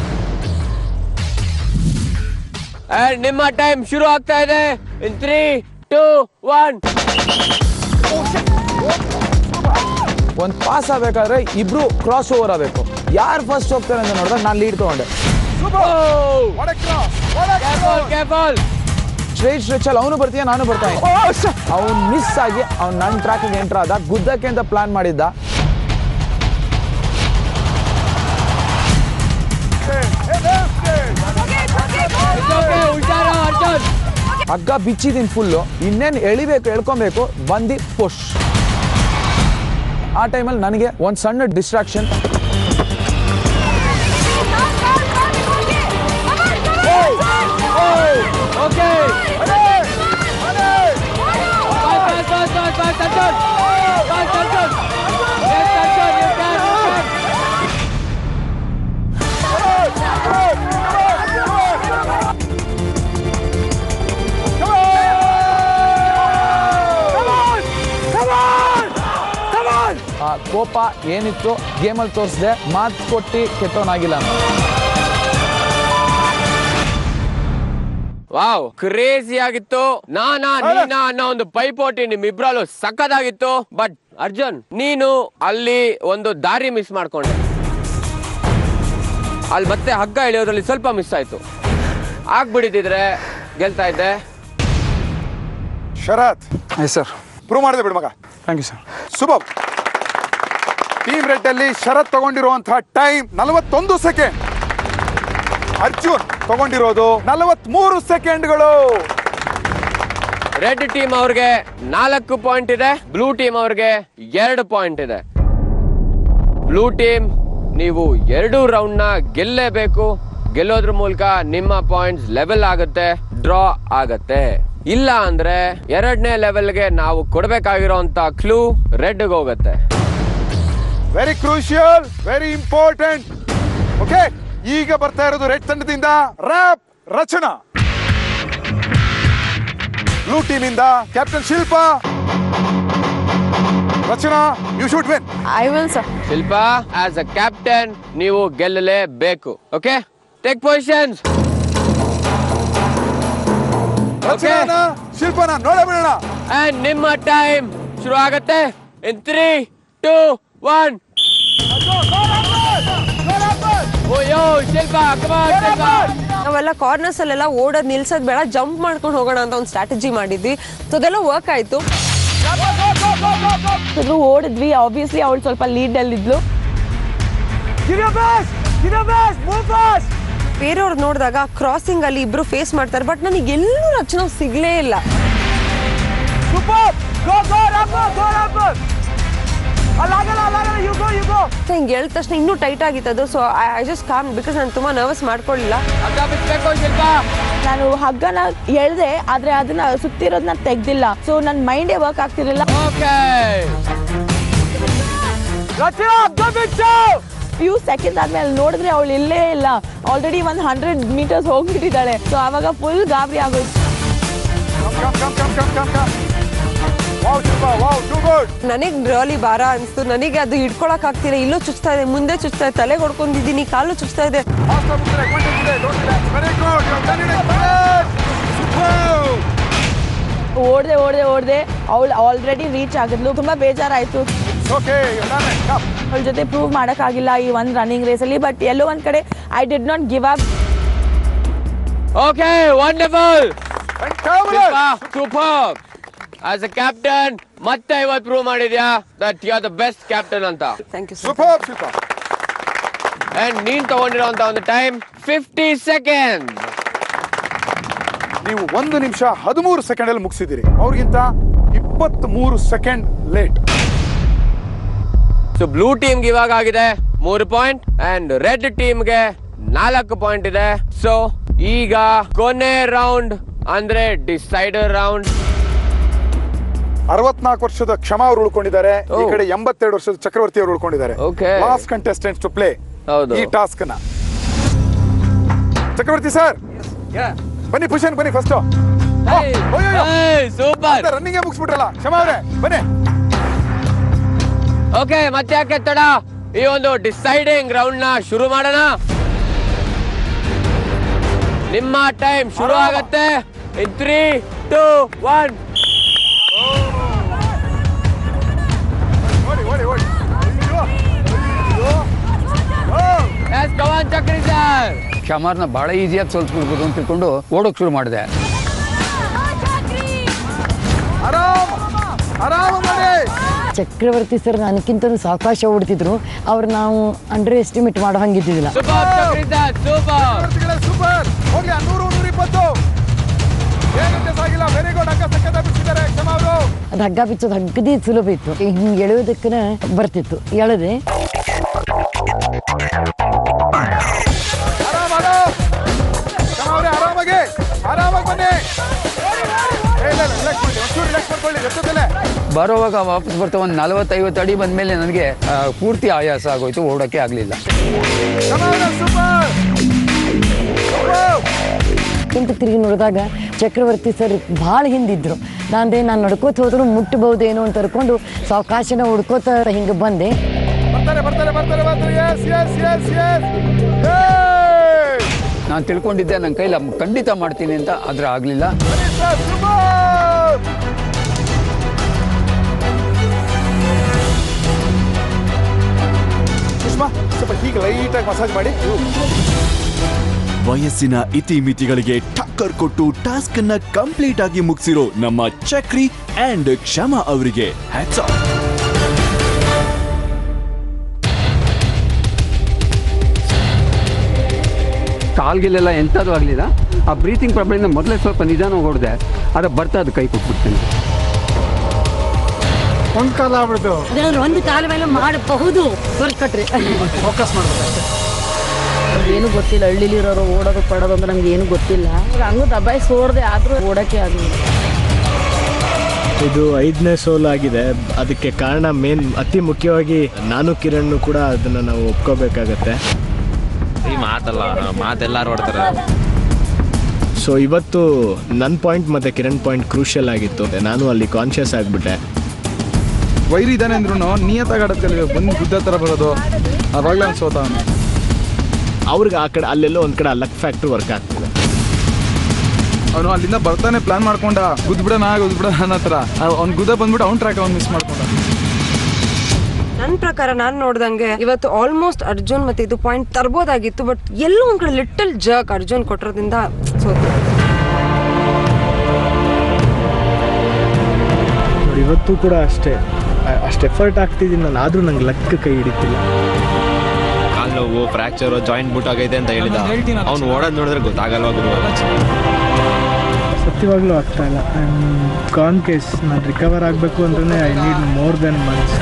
And ನಿಮ್ಮ ಟೈಮ್ ಶುರು ಆಗ್ತಾ ಇದೆ ಇನ್ ತ್ರೀ ಟೂ ಒನ್ ಒಂದ್ ಪಾಸ್ ಆಗ್ಬೇಕಾದ್ರೆ ಇಬ್ರು ಕ್ರಾಸ್ ಓವರ್ ಆಗಬೇಕು ಯಾರು ಫಸ್ಟ್ ಹೋಗ್ತಾರೆ ಅಂತ ನೋಡಿದ್ರೆ ನಾನು ಲೀಡ್ ತಗೊಂಡೆ ಸ್ಟ್ರೇಟ್ ಸ್ಟ್ರೆಚ್ ಅಲ್ಲಿ ಅವನು ಬರ್ತೀಯ ನಾನು ಬರ್ತಾನೆ ಅವ್ನು ಮಿಸ್ ಆಗಿ ಅವ್ನು ನನ್ನ ಟ್ರ್ಯಾಕಿಗೆ ಎಂಟರ್ ಆದ ಗುದ್ದಕ್ಕೆ ಅಂತ ಪ್ಲಾನ್ ಮಾಡಿದ್ದ ಹಗ್ಗ ಬಿಚ್ಚಿದೀನಿ ಫುಲ್ಲು ಇನ್ನೇನು ಎಳಿಬೇಕು ಎಳ್ಕೊಬೇಕು ಬಂದು ಪುಷ್ ಆ ಟೈಮಲ್ಲಿ ನನಗೆ ಒಂದು ಸಣ್ಣ ಡಿಸ್ಟ್ರಾಕ್ಷನ್ ಆ ಕೋಪ ಏನಿತ್ತು ಗೇಮಲ್ಲಿ ತೋರಿಸಿದೆ ಮಾತು ಕೊಟ್ಟು ಕೆಟ್ಟವನಾಗಿಲ್ಲ ನಾನು ವಾವ್ ಕ್ರೇಜಿ ಆಗಿತ್ತು ನಾನಾ ನೀನಾ ಅನ್ನೋ ಒಂದು ಪೈಪೋಟಿ ನಿಮ್ಮಿಬ್ರಲ್ಲೂ ಸಖತ್ತಾಗಿತ್ತು ಬಟ್ ಅರ್ಜುನ್ ನೀನು ಅಲ್ಲಿ ಒಂದು ದಾರಿ ಮಿಸ್ ಮಾಡ್ಕೊಂಡೆ ಅಲ್ಲಿ ಮತ್ತೆ ಹಗ್ಗ ಎಳೆಯೋದ್ರಲ್ಲಿ ಸ್ವಲ್ಪ ಮಿಸ್ ಆಯ್ತು ಆಗ್ಬಿಡಿದ್ರೆ ಗೆಲ್ತಾ ಇದ್ದೆ ಶರತ್ ಸರ್ ಪ್ರೂವ್ ಮಾಡಿದೆ ಬಿಡು ಮಗ thank you sir Shubham team red ಅಲ್ಲಿ ಶರತ್ ತಗೊಂಡಿರುವಂತಹ ಟೈಮ್ ನಲವತ್ತೊಂದು ಸೆಕೆಂಡ್ ಅರ್ಜುನ್ ತಗೊಂಡಿರೋದು ನಲವತ್ಮೂರು ಸೆಕೆಂಡ್ಗಳು ರೆಡ್ ಟೀಮ್ ಅವ್ರಿಗೆ ನಾಲ್ಕು ಪಾಯಿಂಟ್ ಇದೆ ಬ್ಲೂ ಟೀಮ್ ಅವ್ರಿಗೆ ಎರಡು ಪಾಯಿಂಟ್ ಇದೆ ಬ್ಲೂ ಟೀಮ್ ನೀವು ಎರಡು ರೌಂಡ್ ನ ಗೆಲ್ಲೇಬೇಕು ಗೆಲ್ಲೋದ್ರ ಮೂಲಕ ನಿಮ್ಮ ಪಾಯಿಂಟ್ಸ್ ಲೆವೆಲ್ ಆಗುತ್ತೆ ಡ್ರಾ ಆಗತ್ತೆ ಇಲ್ಲ ಅಂದ್ರೆ ಎರಡನೇ ಲೆವೆಲ್ಗೆ ನಾವು ಕೊಡ್ಬೇಕಾಗಿರೋಂತ ಕ್ಲೂ ರೆಡ್ ಹೋಗುತ್ತೆ very crucial very important okay ಈಗ ಬರ್ತಾ ಇರೋದು ರೆಡ್ ತಂಡದಿಂದ ರ್ಯಾಪ್ ರಚನಾ ಬ್ಲೂ ಟೀಮ್ ಇಂದ captain Shilpa Rachana you should win I will sir Shilpa as a captain ನೀವು ಗೆಲ್ಲಲೇಬೇಕು ಓಕೆ ಟೇಕ್ ಪೊಸಿಷನ್ಸ್ ರಚನಾನ ಶಿಲ್ಪನ ನೋಡೇ ಬಿಡೋಣ ಅಂಡ್ ನಿಮ್ಮ ಟೈಮ್ ಶುರು ಆಗತ್ತೆ ಇನ್ ತ್ರೀ ಟೂ ಒನ್ ಓಯೋ ಶಿಲ್ಪ ಕಮಾನ್ ಶಿಲ್ಪ ನಾವೆಲ್ಲ ಕಾರ್ನರ್ಸ್ ಅಲ್ಲೆಲ್ಲ ಓಡೋದ್ ನಿಲ್ಸೋದ್ ಬೇಡ ಜಂಪ್ ಮಾಡ್ಕೊಂಡು ಹೋಗೋಣ ಅಂತ ಒಂದು ಸ್ಟ್ರಾಟಜಿ ಮಾಡಿದ್ವಿ ಸೊ ಅದೆಲ್ಲ ವರ್ಕ್ ಆಯ್ತು ಸ್ವಲ್ಪ ಓಡಿದ್ವಿ ಆಬ್ವಿಯಸ್ಲಿ ಅವಳು ಸ್ವಲ್ಪ ಲೀಡ್ ಅಲ್ಲಿದ್ಲು ಬೇರೆಯವ್ರು ನೋಡಿದಾಗ ಕ್ರಾಸಿಂಗ್ ಅಲ್ಲಿ ಇಬ್ರು ಫೇಸ್ ಮಾಡ್ತಾರೆ ಬಟ್ ನನಗೆ ಎಲ್ಲೂ ರಚನಾ ಸಿಗ್ಲೇ ಇಲ್ಲ ಹಿಂಗೆ ಹೇಳಿದ ತಕ್ಷಣ ಇನ್ನೂ ಟೈಟ್ ಆಗಿತ್ತು ಅದು so I just calm because ನಾನು ತುಂಬಾ ನರ್ವಸ್ ಮಾಡ್ಕೊಳ್ಳಿಲ್ಲ ನಾನು ಹಗ್ಗನ ಎಳ್ದೆ ಆದ್ರೆ ಅದನ್ನ ಸುತ್ತಿರೋದನ್ನ ತೆಗ್ದಿಲ್ಲ ಸೊ ನನ್ನ ಮೈಂಡೇ ವರ್ಕ್ ಆಗ್ತಿರ್ಲಿಲ್ಲ ಫ್ಯೂ ಸೆಕೆಂಡ್ ಆದ್ಮೇಲೆ ನೋಡಿದ್ರೆ ಅವಳು ಇಲ್ಲೇ ಇಲ್ಲ ಆಲ್ರೆಡಿ ಒಂದು ಹಂಡ್ರೆಡ್ ಮೀಟರ್ಸ್ ಹೋಗ್ಬಿಟ್ಟಿದ್ದಾಳೆ ಸೊ ಅವಾಗ ಫುಲ್ ಗಾಬರಿ ಆಗೋಯ್ತು ನನಗೆ ಡ್ರಾಲಿ ಭಾರ ಅನಿಸ್ತು ನನಗೆ ಅದು ಹಿಡ್ಕೊಳಕ್ ಆಗ್ತಿಲ್ಲ ಇಲ್ಲೂ ಚುಚ್ತಾ ಇದೆ ಮುಂದೆ ಚುಚ್ತಾ ಇದೆ ತಲೆಗೆ ಹೊಡ್ಕೊಂಡಿದ್ದೀನಿ ಕಾಲು ಚುಚ್ತಾ ಇದೆ ಓಡ್ದೆ ಓಡ್ದೆ ಓಡ್ದೆ ಅವಳು ಆಲ್ರೆಡಿ ರೀಚ್ ಆಗಿದ್ಲು ತುಂಬಾ ಬೇಜಾರಾಯ್ತು ಓಕೆ ಅವಳ ಜೊತೆ ಪ್ರೂವ್ ಮಾಡೋಕ್ಕಾಗಿಲ್ಲ ಈ ಒಂದು ರನ್ನಿಂಗ್ ರೇಸಲ್ಲಿ ಬಟ್ ಎಲ್ಲೋ ಒಂದ್ ಕಡೆ I did not give up okay wonderful super as a captain ಮತ್ತೆ ಇವತ್ತು ಪ್ರೂವ್ ಮಾಡಿದ್ಯಾ that you are the best captain ಅಂತ thank you super super and ನೀನ್ ತಗೊಂಡಿರೋಂತ ಒಂದು ಟೈಮ್ ಫಿಫ್ಟಿ ಸೆಕೆಂಡ್ ನೀವು ಒಂದು ನಿಮಿಷ ಹದಿಮೂರು ಸೆಕೆಂಡ್ ಅಲ್ಲಿ ಮುಗಿಸಿದಿರಿ ಅವ್ರಿಗಿಂತ ಇಪ್ಪತ್ತ್ ಮೂರು ಸೆಕೆಂಡ್ ಲೇಟ್ ಸೊ ಬ್ಲೂ ಟೀಮ್ಗೆ ಇವಾಗ ಆಗಿದೆ ಮೂರು ಪಾಯಿಂಟ್ ಅಂಡ್ ರೆಡ್ ಟೀಮ್ಗೆ ನಾಲ್ಕು ಪಾಯಿಂಟ್ ಇದೆ ಸೊ ಈಗ ಕೊನೆ ರೌಂಡ್ ಅಂದ್ರೆ ಡಿಸೈಡರ್ ರೌಂಡ್ ಅರವತ್ನಾಲ್ಕು ವರ್ಷದ ಕ್ಷಮಾ ಅವರು ಉಳ್ಕೊಂಡಿದ್ದಾರೆ ಈ ಕಡೆ ಎಂಬತ್ತೆರಡು ವರ್ಷದ ಚಕ್ರವರ್ತಿ ಅವರು ಉಳ್ಕೊಂಡಿದ್ದಾರೆ Okay. Last contestant to play ಹೌದು. ಈ ಟಾಸ್ಕ್ ನ ಚಕ್ರವರ್ತಿ ಸರ್ ಬನ್ನಿ ಪುಷನ್ ಬನ್ನಿ ಫಸ್ಟ್ ಸೂಪರ್ ರನ್ನಿಂಗ್ ಮುಗಿಸ್ಬಿಟ್ರಲ್ಲ ಕ್ಷಮಾ ಅವ್ರೆ ಬನ್ನಿ ಓಕೆ ಮತ್ತೆ ಯಾಕೆ ತಡ ಈ ಒಂದು ಡಿಸೈಡಿಂಗ್ ರೌಂಡ್ ನ ಶುರು ಮಾಡೋಣ ನಿಮ್ಮ ಟೈಮ್ ಶುರು ಆಗತ್ತೆ ಇನ್ ತ್ರೀ ಟೂ ಒನ್ ಓಡಿ ಓಡಿ ಓಡಿ ಎಸ್ ಕವಾನ್ ಚಕ್ರಿ ಸರ್ ಕ್ಷಮಾರ್ನ ಬಹಳ ಈಸಿಯಾಗಿ ಸೋಲ್ಸ್ಬಿಡ್ಬೋದು ಅಂತ ತಿಳ್ಕೊಂಡು ಓಡೋಕ್ ಶುರು ಮಾಡಿದೆ ಆರಾಮ್ ಆರಾಮ ಮಾಡಿ ಚಕ್ರವರ್ತಿ ಸರ್ ನನಗಿಂತಲೂ ಸಾವಕಾಶ ಓಡ್ತಿದ್ರು ಅವ್ರು ನಾವು ಅಂಡರ್ ಎಸ್ಟಿಮೇಟ್ ಮಾಡೋ ಹಂಗಿದ್ದಿದ್ದಿಲ್ಲ ಚಕ್ರವರ್ತಿಗಳೇ ಸೂಪರ್ ಹೋಗ್ಲಿ ನೂರು ನೂರ ಇಪ್ಪತ್ತು ಏನು ವ್ಯತ್ಯಾಸ ಆಗಿಲ್ಲ ವೆರಿ ಗುಡ್ ಅಕ್ಕ ಸಕ್ಕತ್ತ ಬಿಡಿಸಿದ್ದಾರೆ ಕ್ಷಮಾ ಅವರು ಅದು ಹಗ್ಗ ಬಿಚ್ಚೋದು ಹಗ್ಗದಿ ಸುಲಭ ಇತ್ತು ಹಿಂಗೆ ಎಳೆಯೋದಕ್ಕೆ ಬರ್ತಿತ್ತು ಎಳೆದೆ ಆರಾಮ್ ಆರಾಮ್ ಕ್ಷಮಾ ಅವರೇ ಆರಾಮಾಗಿ ಆರಾಮಾಗಿ ಬನ್ನಿ ಏ, ಇಲ್ಲ ಇಲ್ಲ ರಿಲ್ಯಾಕ್ಸ್ ಮಾಡಿ ಒಂಚೂರು ರಿಲ್ಯಾಕ್ಸ್ ಮಾಡ್ಕೊಳ್ಳಿ ಎತ್ತದಲ್ಲೇ ಬರೋವಾಗ ವಾಪಸ್ ಬರ್ತಾ ಒಂದು ನಲವತ್ತೈವತ್ತು ಅಡಿ ಬಂದಮೇಲೆ ನನಗೆ ಆ, ಪೂರ್ತಿ ಆಯಾಸ ಆಗೋಯ್ತು ಓಡೋಕ್ಕೆ ಆಗಲಿಲ್ಲ ಕ್ಷಮಾ ಅವರೇ ಸೂಪರ್ ಅಂತ ತಿರುಗಿ ನೋಡಿದಾಗ ಚಕ್ರವರ್ತಿ ಸರ್ ಭಾಳ ಹಿಂದಿದ್ರು ನಾನಂದ್ರೆ ನಾನು ನಡ್ಕೋತ ಹೋದ್ರು ಮುಟ್ಟಬಹುದೇನೋ ಅಂತ ಅನ್ಕೊಂಡು ಸಾವಕಾಶನ ಹುಡ್ಕೋತ ಹಿಂಗೆ ಬಂದೆ ಬರ್ತಾರೆ ಬರ್ತಾರೆ ಬರ್ತಾರೆ ಬರ್ತಾರೆ ಎಸ್ ಎಸ್ ಎಸ್ ಎಸ್ ನಾನು ತಿಳ್ಕೊಂಡಿದ್ದೆ ನನ್ನ ಕೈಲಿ ಖಂಡಿತ ಮಾಡ್ತೀನಿ ಅಂತ ಆದರೆ ಆಗಲಿಲ್ಲ ಸುಷ್ಮಾ ಸ್ವಲ್ಪ ಹೀಗೆ ಲೈಟಾಗಿ ಮಸಾಜ್ ಮಾಡಿ ವಯಸ್ಸಿನ ಇತಿಮಿತಿಗಳಿಗೆ ಟಕ್ಕರ್ ಕೊಟ್ಟು ಟಾಸ್ಕ್ ಅನ್ನ ಕಂಪ್ಲೀಟ್ ಆಗಿ ಮುಗಿಸಿರೋ ನಮ್ಮ ಚಕ್ರಿ ಅಂಡ್ ಕ್ಷಮಾ ಅವರಿಗೆ ಹ್ಯಾಟ್ಸ್ ಆಫ್ ಕಾಲ್ಗಿಲೆಲ್ಲ ಎಂಥದ್ದು ಆಗಲಿಲ್ಲ ಆ ಬ್ರೀತಿಂಗ್ ಪ್ರಾಬ್ಲಮ್ನ ಮೊದಲೇ ಸ್ವಲ್ಪ ನಿಧಾನ ಹೊಡೆದೆ ಅದು ಬರ್ತಾ ಅದು ಕೈ ಕೊಟ್ಬಿಡ್ತೇನೆ ಒಂದು ಕಾಲ ಆಗ್ಬಿಡ್ತು ಒಂದು ಕಾಲ ಮೇಲೆ ಮಾಡಬಹುದು ಹೊರಟ್ಕೊಟ್ರಿ ಫೋಕಸ್ ಮಾಡ್ಬೇಕು ಏನು ಗೊತ್ತಿಲ್ಲ ಹಳ್ಳಿಲಿರೋರು ಓಡೋದು ಪಡೋದು ಅಂದ್ರೆ ನಮ್ಗೆ ಏನು ಗೊತ್ತಿಲ್ಲ ಹಂಗೂ ದಬಾಯಿಸಿ ಓಡದೆ ಆದ್ರೂ ಓಡಕ್ಕೆ ಆಗಲಿಲ್ಲ ಇದು ಐದನೇ ಸೋಲ್ ಆಗಿದೆ ಅದಕ್ಕೆ ಕಾರಣ ಮೇನ್ ಅತಿ ಮುಖ್ಯವಾಗಿ ನಾನು ಕಿರಣ್ ಕೂಡ ಅದನ್ನ ನಾವು ಒಪ್ಕೋಬೇಕಾಗತ್ತೆ ಈ ಮಾತಲ್ಲ ಮಾತೆಲ್ಲಾರು ಓಡ್ತಾರೆ ಸೊ ಇವತ್ತು ನನ್ನ ಪಾಯಿಂಟ್ ಮತ್ತೆ ಕಿರಣ್ ಪಾಯಿಂಟ್ ಕ್ರೂಷಿಯಲ್ ಆಗಿತ್ತು ನಾನು ಅಲ್ಲಿ ಕಾನ್ಶಿಯಸ್ ಆಗಿಬಿಟ್ಟೆ ವೈರಿ ಇದ್ದಾನೆ ಅಂದ್ರೂ ನಿಯತ್ತಾಗಿ ಆಡೋದು ಕಲಿಬೇಕು ಬಂದು ಗುದ್ದ ಥರ ಬರೋದು ಅವಾಗಲೇ ಅವ್ನು ಸೋತ ಅವನು ಅವ್ರಿಗೆ ಆ ಕಡೆ ಅಲ್ಲೆಲ್ಲೋ ಒಂದು ಕಡೆ ಲಕ್ ಫ್ಯಾಕ್ಟ್ರಿ ವರ್ಕ್ ಆಗ್ತಿದೆ ಅವನು ಅಲ್ಲಿಂದ ಬರ್ತಾನೆ ಪ್ಲಾನ್ ಮಾಡ್ಕೊಂಡ ಗುದ್ಬಿಡೋಣ ಗುದ್ಬಿಡೋಣ ಅನ್ನೋ ಥರ ಅವ್ನು ಗುದ್ದ ಬಂದ್ಬಿಟ್ಟು ಅವ್ನು ಟ್ರ್ಯಾಕ್ ಅವ್ನು ಮಿಸ್ ಮಾಡ್ಕೊಂಡ ನನ್ನ ಪ್ರಕಾರ ನಾನು ನೋಡ್ದಂಗೆ ಇವತ್ತು ಆಲ್ಮೋಸ್ಟ್ ಅರ್ಜುನ್ ಮತ್ತೆ ಇದು ಪಾಯಿಂಟ್ ತರ್ಬೋದಾಗಿತ್ತು ಬಟ್ ಎಲ್ಲೋ ಒಂದ್ ಕಡೆ ಲಿಟಲ್ ಜರ್ಕ್ ಅರ್ಜುನ್ ಕೊಟ್ಟಿರೋದ್ರಿಂದ ಸೋತು ನೋಡಿ ಇವತ್ತು ಕೂಡ ಅಷ್ಟೇ ಅಷ್ಟು ಎಫರ್ಟ್ ಆಗ್ತಿದ್ದೀನಿ ನಾನು ಆದರೂ ನಂಗೆ ಲಕ್ ಕೈ ಹಿಡಿತಿಲ್ಲ ಕಾಲ್ ನೋವು ಫ್ರಾಕ್ಚರ್ ಜಾಯಿಂಟ್ ಬುಟ್ ಆಗೈತೆ ಅಂತ ಹೇಳಿದ ಅವ್ನು ಓಡೋದ್ ನೋಡಿದ್ರೆ ಗೊತ್ತಾಗಲ್ವಾ ಗುರು ಸತ್ಯವಾಗ್ಲೂ ಆಗ್ತಾ ಇಲ್ಲ ಐ ಕಾನ್ ಕೇಸ್ ನಾನು ರಿಕವರ್ ಆಗಬೇಕು ಅಂದ್ರೆ I need more then months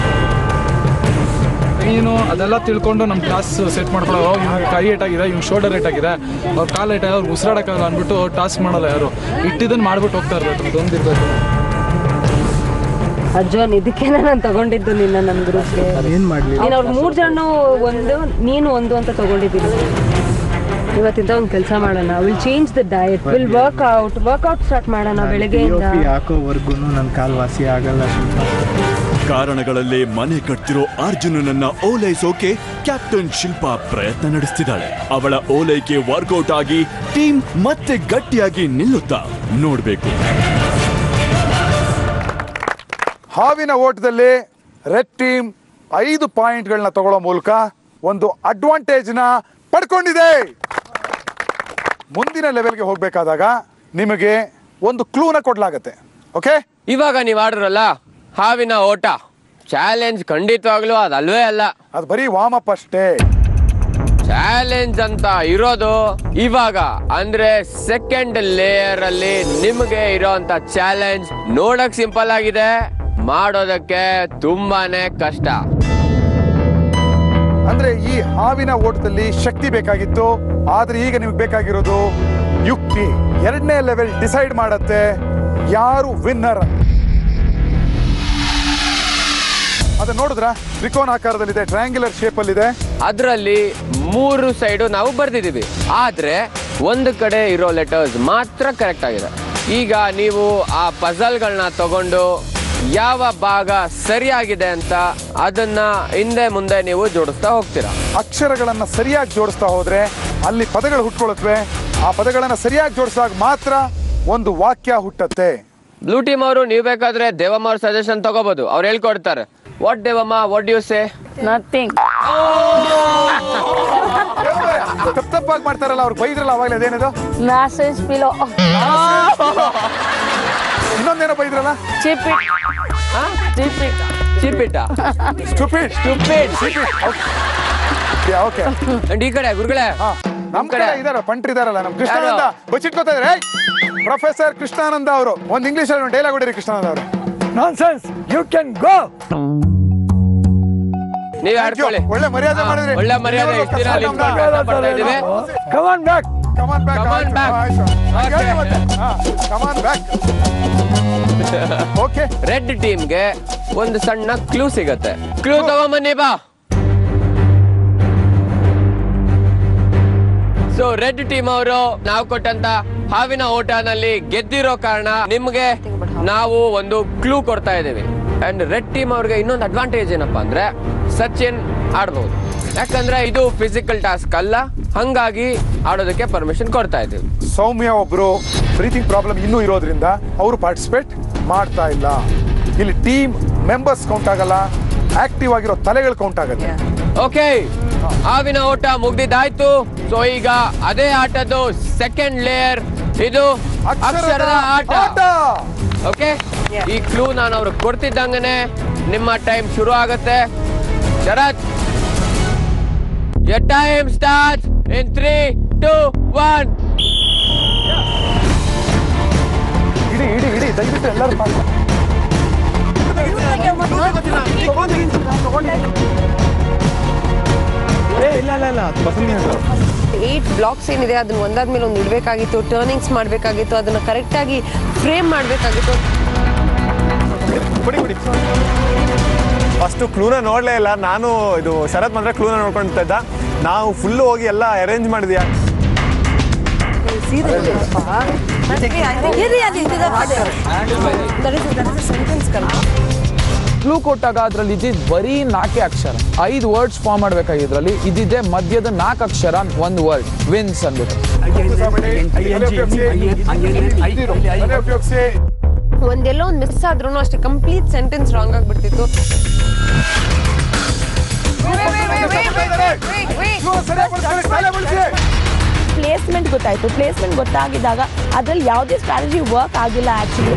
ನೀನು ಅದೆಲ್ಲ ತಿಳ್ಕೊಂಡು ನಮ್ಮ ಕ್ಲಾಸ್ ಸೆಟ್ ಮಾಡ್ಕೊಳ್ಳೋ ಇವ್ನು ಕೈ ಏಟ್ ಆಗಿದೆ ಇವ್ನು ಶೋಲ್ಡರ್ ಏಟ್ ಆಗಿದೆ ಅವ್ರ ಕಾಲು ಏಟ್ ಆಗಿದೆ ಅವ್ರು ಉಸಿರಾಡಕ್ಕಾಗಲ್ಲ ಅಂದ್ಬಿಟ್ಟು ಟಾಸ್ಕ್ ಮಾಡಲ್ಲ ಯಾರು ಇಟ್ಟಿದ್ದನ್ನು ಮಾಡ್ಬಿಟ್ಟು ಹೋಗ್ತಾ ಇರ್ಬೇಕು ಅದೊಂದಿರ್ಬೇಕು ಅರ್ಜುನ್ ಇದಕ್ಕೇನೆ ನಾನು ತಗೊಂಡಿದ್ದು ನಿನ್ನ ನನ್ನ ಗ್ರೂಪ್ಗೆ ಏನು ಮಾಡಲಿ ನೀನು ಅವ್ರು ಮೂರು ಜನ ಒಂದು ನೀನು ಒಂದು ಅಂತ ತಗೊಂಡಿದ್ದೀನಿ ಇವತ್ತಿಂದ ಒಂದು ಕೆಲಸ ಮಾಡೋಣ will change the diet will work out workout start ಮಾಡೋಣ ಬೆಳಗ್ಗೆಯಿಂದ ಹಾಕೋವರೆಗೂ ನನ್ನ ಕಾಲು ವಾಸಿ ಆಗಲ್ಲ ಶಿಲ್ಪ ಕಾರಣಗಳಲ್ಲೇ ಮನೆ ಕಟ್ತಿರೋ ಅರ್ಜುನನನ್ನ ಓಲೈಸೋಕೆ ಕ್ಯಾಪ್ಟನ್ ಶಿಲ್ಪಾ ಪ್ರಯತ್ನ ನಡೆಸ್ತಿದ್ದಾಳೆ ಅವಳ ಓಲೈಕೆ ವರ್ಕೌಟ್ ಆಗಿ ಟೀಮ್ ಮತ್ತೆ ಗಟ್ಟಿಯಾಗಿ ನಿಲ್ಲುತ್ತಾ ನೋಡ್ಬೇಕು ಹಾವಿನ ಓಟದಲ್ಲಿ ರೆಡ್ ಟೀಮ್ ಐದು ಪಾಯಿಂಟ್ಗಳನ್ನ ತಗೊಳ್ಳೋ ಮೂಲಕ ಒಂದು ಅಡ್ವಾಂಟೇಜ್ನ ಪಡ್ಕೊಂಡಿದೆ ಮುಂದಿನ ಲೆವೆಲ್ಗೆ ಹೋಗಬೇಕಾದಾಗ ನಿಮಗೆ ಒಂದು ಕ್ಲೂನ ಕೊಡ್ಲಾಗತ್ತೆ ಓಕೆ ಇವಾಗ ನೀವು ಆಡ್ರಲ್ಲ ಹಾವಿನ ಓಟ ಚಾಲೆಂಜ್ ಖಂಡಿತವಾಗ್ಲೂ ಅದಲ್ವೇ ಅಲ್ಲ ಅದು ಬರೀ ವಾಮ್ ಅಪ್ ಅಷ್ಟೇ ಚಾಲೆಂಜ್ ಅಂತ ಇರೋದು ಇವಾಗ ಅಂದ್ರೆ ಸೆಕೆಂಡ್ ಲೇಯರ್ ಅಲ್ಲಿ ನಿಮಗೆ ಇರೋಂತ ಚಾಲೆಂಜ್ ನೋಡಕ್ ಸಿಂಪಲ್ ಆಗಿದೆ ಮಾಡೋದಕ್ಕೆ ತುಂಬಾನೇ ಕಷ್ಟ ಅಂದ್ರೆ ಈ ಹಾವಿನ ಓಟದಲ್ಲಿ ಶಕ್ತಿ ಬೇಕಾಗಿತ್ತು ಆದ್ರೆ ಈಗ ನಿಮ್ಗೆ ಬೇಕಾಗಿರೋದು ಯುಕ್ತಿ ಎರಡನೇ ಲೆವೆಲ್ ಡಿಸೈಡ್ ಮಾಡತ್ತೆ ಯಾರು ವಿನ್ನರ್ ಅದ ನೋಡಿದ್ರ ತ್ರಿಕೋನ ಆಕಾರದಲ್ಲಿದೆ ಟ್ರಯಾಂಗ್ಯುಲರ್ ಶೇಪ್ ಅಲ್ಲಿ ಇದೆ ಅದರಲ್ಲಿ ಮೂರು ಸೈಡು ನಾವು ಬರ್ದಿದೀವಿ ಆದ್ರೆ ಒಂದು ಕಡೆ ಇರೋ ಲೆಟರ್ಸ್ ಮಾತ್ರ ಕರೆಕ್ಟ್ ಆಗಿದೆ ಈಗ ನೀವು ಆ ಪಜಲ್ಗಳನ್ನ ತಗೊಂಡು ಯಾವ ಭಾಗ ಸರಿಯಾಗಿದೆ ಅಂತ ಅದನ್ನ ಹಿಂದೆ ಮುಂದೆ ನೀವು ಜೋಡಿಸ್ತಾ ಹೋಗ್ತೀರಾ ಅಕ್ಷರಗಳನ್ನ ಸರಿಯಾಗಿ ಜೋಡಿಸ್ತಾ ಹೋದ್ರೆ ಅಲ್ಲಿ ಪದಗಳು ಹುಟ್ಕೊಳತ್ವೆ ಆ ಪದಗಳನ್ನ ಸರಿಯಾಗಿ ಜೋಡಿಸಿದಾಗ ಮಾತ್ರ ಒಂದು ವಾಕ್ಯ ಹುಟ್ಟತ್ತೆ ಬ್ಲೂ ಟೀಮ್ ಅವರು ನೀವು ಬೇಕಾದ್ರೆ ದೇವಮ್ಮ ಅವ್ರ ಸಜೆಷನ್ ತಗೋಬಹುದು ಅವ್ರು ಹೇಳ್ಕೊಡ್ತಾರೆ what Devamma what you say nothing ತಪ್ಪ ತಪ್ಪಾಗಿ ಮಾಡ್ತಾರಲ್ಲ ಅವ್ರು ಬೈದ್ರಲ್ಲ ಅವಾಗಲೇ ಅದೇನಿದು ಮ್ಯಾಸೇಜ್ ಪಿಲೋ ಇನ್ನೊಂದೇನೋ ಬೈದ್ರಲ್ಲ ಚಿಪ್ ಚಿಪ್ ಚಿಪ್ಪಿಟ ಸ್ಟುಪಿಡ್ ಸ್ಟುಪಿಡ್ ಓಕೆ ಅಂಡ್ ಈ ಕಡೆ ಗುರುಗಳೇ ನಮ್ ಕಡೆ ಇದಾರ ಪಂಟ್ರಿ ಇದಾರಲ್ಲ ನಮ್ ಕೃಷ್ಣಾನಂದ ಬಚ್ಚಿಟ್ಕೋತಾ ಇದಾರೆ ಪ್ರೊಫೆಸರ್ ಕೃಷ್ಣಾನಂದ ಅವರು ಒಂದ್ ಇಂಗ್ಲಿಷ್ ಅಲ್ಲಿ ಒಂದು ಡೈಲಾಗ್ ಹೊಡಿರಿ ಕೃಷ್ಣಾನಂದ ಅವರು ನಾನ್ಸೆನ್ಸ್ ಯು ಕ್ಯಾನ್ ಗೋ ನೀವ್ ಆಡ್ಕೊಳ್ಳಿ ಒಳ್ಳೆ ಮರ್ಯಾದೆ ಮಾಡಿದ್ರಿ ಒಳ್ಳೆ ಮರ್ಯಾದೆ ಇಷ್ಟ್ ದಿನ ಅಲ್ಲಿ ನಿಂತ್ಕೊಂಡು ಕೆಲಸ ಮಾಡ್ತಾ ಇದೀವಿ come on back come on back Come on back. Come on back okay red ಟೀಮ್ಗೆ ಒಂದು ಸಣ್ಣ ಕ್ಲೂ ಸಿಗತ್ತೆ ಕ್ಲೂ ತಗೊಂಬನ್ನಿ ಬಾ ಸೊ ರೆಡ್ ಟೀಮ್ ಅವರು ನಾವು ಕೊಟ್ಟಂತ ಹಾವಿನ ಓಟನಲ್ಲಿ ಗೆದ್ದಿರೋ ಕಾರಣ ನಿಮ್ಗೆ ನಾವು ಒಂದು ಕ್ಲೂ ಕೊಡ್ತಾ ಇದೀವಿ ಅಂಡ್ ರೆಡ್ ಟೀಮ್ ಅವ್ರಿಗೆ ಇನ್ನೊಂದು ಅಡ್ವಾಂಟೇಜ್ ಏನಪ್ಪಾ ಅಂದ್ರೆ ಸಚಿನ್ ಆಡ್ಬಹುದು ಯಾಕಂದ್ರೆ ಇದು ಫಿಸಿಕಲ್ ಟಾಸ್ಕ್ ಅಲ್ಲ ಹಂಗಾಗಿ ಆಡೋದಕ್ಕೆ ಪರ್ಮಿಷನ್ ಕೊಡ್ತಾ ಇದೀವಿ ಸೌಮ್ಯ ಒಬ್ರು ಬ್ರೀತಿಂಗ್ ಪ್ರಾಬ್ಲಮ್ ಇನ್ನೂ ಇರೋದ್ರಿಂದ ಅವರು ಪಾರ್ಟಿಸಿಪೇಟ್ ಮಾಡ್ತಾ ಇಲ್ಲ ಇಲ್ಲಿ ಟೀಮ್ ಮೆಂಬರ್ಸ್ ಕೌಂಟ್ ಆಗಲ್ಲ ಆಕ್ಟಿವ್ ಆಗಿರೋ ತಲೆಗಳು ಕೌಂಟ್ ಆಗುತ್ತೆ ಓಕೆ ಹಾವಿನ ಓಟ ಮುಗ್ದಿದ್ದಾಯ್ತು ಸೊ ಈಗ ಅದೇ ಆಟದ್ದು ಸೆಕೆಂಡ್ ಲೇಯರ್ ಇದು ಅಕ್ಷರದ ಆಟ ಓಕೆ ಈ ಕ್ಲೂ ನಾನು ಅವ್ರಿಗೆ ಕೊಡ್ತಿದ್ದಂಗನೆ ನಿಮ್ಮ ಟೈಮ್ ಶುರು ಆಗತ್ತೆ ಶರತ್ ಯರ್ time start in three two one ಇಡಿ ಇಡಿ ಇಡಿ ದಯವಿಟ್ಟು ಎಲ್ಲರೂ ಪಾಸ್ ಇಲ್ಲ ಇಲ್ಲ ಇಲ್ಲ ಪಸಂದ್ ಏಟ್ ಬ್ಲಾಕ್ಸ್ ಏನಿದೆ ಅದನ್ನ ಒಂದಾದ್ಮೇಲೆ ಒಂದು ಇಡಬೇಕಾಗಿತ್ತು ಟರ್ನಿಂಗ್ಸ್ ಮಾಡಬೇಕಾಗಿತ್ತು ಅದನ್ನ ಕರೆಕ್ಟಾಗಿ ಫ್ರೇಮ್ ಮಾಡಬೇಕಾಗಿತ್ತು ಫಸ್ಟು ಕ್ಲೂನ ನೋಡಲೇ ಇಲ್ಲ ನಾನು ಇದು ಶರತ್ ಮಾತ್ರ ಕ್ಲೂನ ನೋಡ್ಕೊಂತ ಇದ್ದ ನಾವು ಫುಲ್ಲು ಹೋಗಿ ಎಲ್ಲ ಅರೇಂಜ್ ಮಾಡಿದ್ಯಾ ಕ್ಲೂ ಕೊಟ್ಟಾಗ ಅದ್ರಲ್ಲಿ ಇದ್ದಿದ್ದು ಬರೀ ನಾಲ್ಕೇ ಅಕ್ಷರ ಐದು ವರ್ಡ್ಸ್ ಫಾರ್ಮ್ ಮಾಡ್ಬೇಕಾಗಿದ್ರಲ್ಲಿ ಇದ್ದಿದ್ದೆ ಮಧ್ಯದ ನಾಲ್ಕು ಅಕ್ಷರ ಒಂದು ವರ್ಡ್ ವಿನ್ಸ್ ಅಂದ್ಬಿಟ್ಟು ಉಪಯೋಗಿಸಿ ಒಂದೆಲ್ಲೋ ಒಂದು ಮಿಸ್ ಆದ್ರೂ ಅಷ್ಟೇ ಕಂಪ್ಲೀಟ್ ಸೆಂಟೆನ್ಸ್ ರಾಂಗ್ ಆಗ್ಬಿಡ್ತಿತ್ತು ಪ್ಲೇಸ್ಮೆಂಟ್ ಗೊತ್ತಾಯ್ತು ಪ್ಲೇಸ್ಮೆಂಟ್ ಗೊತ್ತಾಗಿದ್ದಾಗ ಅದ್ರಲ್ಲಿ ಯಾವುದೇ ಸ್ಟ್ರಾಟಜಿ ವರ್ಕ್ ಆಗಿಲ್ಲ ಆಕ್ಚುಲಿ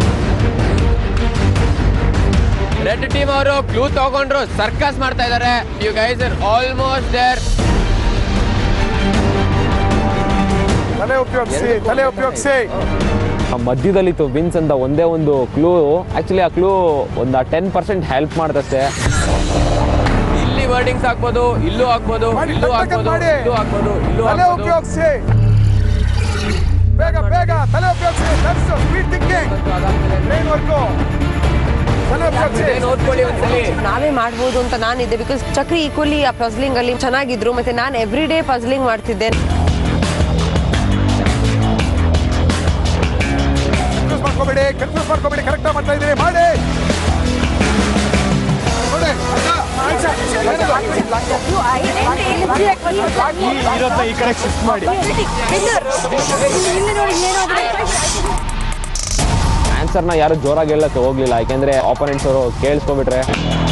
ರೆಡ್ ಟೀಮ್ ಅವರು ಕ್ಲೂ ತಗೊಂಡ್ರು ಸರ್ಕಸ್ ಮಾಡ್ತಾ ಇದಾರೆ you guys are almost there ತಲೆ ಉಪಯೋಗಿಸಿ ತಲೆ ಉಪಯೋಗಿಸಿ ಮಧ್ಯದಲ್ಲಿತ್ತು ವಿನ್ಸ್ ಅಂತ ಒಂದೇ ಒಂದು ಕ್ಲೂ ಆಕ್ಚುಲಿ ಆ ಕ್ಲೂ ಒಂದು ಟೆನ್ ಪರ್ಸೆಂಟ್ ಹೆಲ್ಪ್ ಮಾಡುತ್ತಷ್ಟೇ ಇಲ್ಲಿ ವರ್ಡಿಂಗ್ಸ್ ಹಾಕ್ಬೋದು ಇಲ್ಲೂ ಹಾಕ್ಬೋದು ಇಲ್ಲೂ ಹಾಕ್ಬೋದು ಇಲ್ಲೂ ಹಾಕ್ಬೋದು ಇಲ್ಲೂ ತಲೆ ಹಾಕ್ಬೋದು ಉಪಯೋಗಿಸಿ ಬೇಗ ಬೇಗ ತಲೆ ಉಪಯೋಗಿಸಿ that's speed thinking brain work ತಲೆ ಉಪಯೋಗಿಸಿ ನಾವೇ ಮಾಡ್ಬೋದು ಅಂತ ನಾನಿದ್ದೆ ಬಿಕಾಸ್ ಚಕ್ರಿ ಈಕ್ವಲಿ ಆ ಪಜ್ಲಿಂಗ್ ಅಲ್ಲಿ ಚೆನ್ನಾಗಿದ್ರು ಮತ್ತೆ ನಾನು ಎವ್ರಿ ಡೇ ಪಜ್ಲಿಂಗ್ ಮಾಡ್ತಿದ್ದೆ ಕನ್ಫ್ಯೂಸ್ ಮಾಡ್ಕೋಬೇಡಿ ಕನ್ಫ್ಯೂಸ್ ಮಾಡ್ಕೋಬೇಡಿ ಕರೆಕ್ಟ್ ಮಾಡ್ತಾ ಇದೀರಿ ಮಾಡಿ ನೋಡಿ, ಇರೋದ್ನ ಈ ಕಡೆ ಶಿಫ್ಟ್ ಮಾಡಿ ಆನ್ಸರ್ನ ಯಾರು ಜೋರಾಗಿ ಹೇಳಕ್ಕೆ ಹೋಗ್ಲಿಲ್ಲ ಯಾಕೆಂದ್ರೆ ಆಪೋನೆಂಟ್ಸ್ ಅವರು ಕೇಳಿಸ್ಕೊಬಿಟ್ರೆ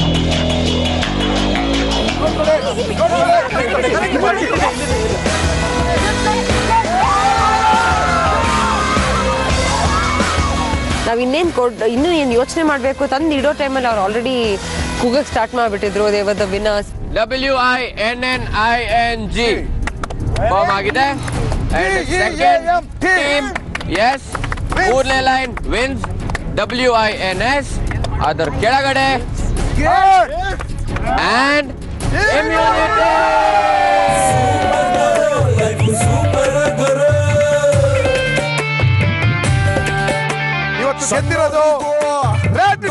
ನಾವು ಇನ್ನೇನು ಕೊಡ್ ಇನ್ನೂ ಏನು ಯೋಚನೆ ಮಾಡಬೇಕು ತಂದು ಇಡೋ ಟೈಮಲ್ಲಿ ಅವ್ರು ಆಲ್ರೆಡಿ ಕೂಗಕ್ಕೆ ಸ್ಟಾರ್ಟ್ ಮಾಡಿಬಿಟ್ಟಿದ್ರು ದೇವರ್ the winners W I N N I N G form ಆಗಿದೆ ಸೆಕೆಂಡ್ ಟೀಮ್ ಎಸ್ ಮೂರನೇ line wins W I N S ಅದರ ಕೆಳಗಡೆ ಅಂಡ್ ಇವತ್ತು ಗೆದ್ದಿರೋದು ರೆಡ್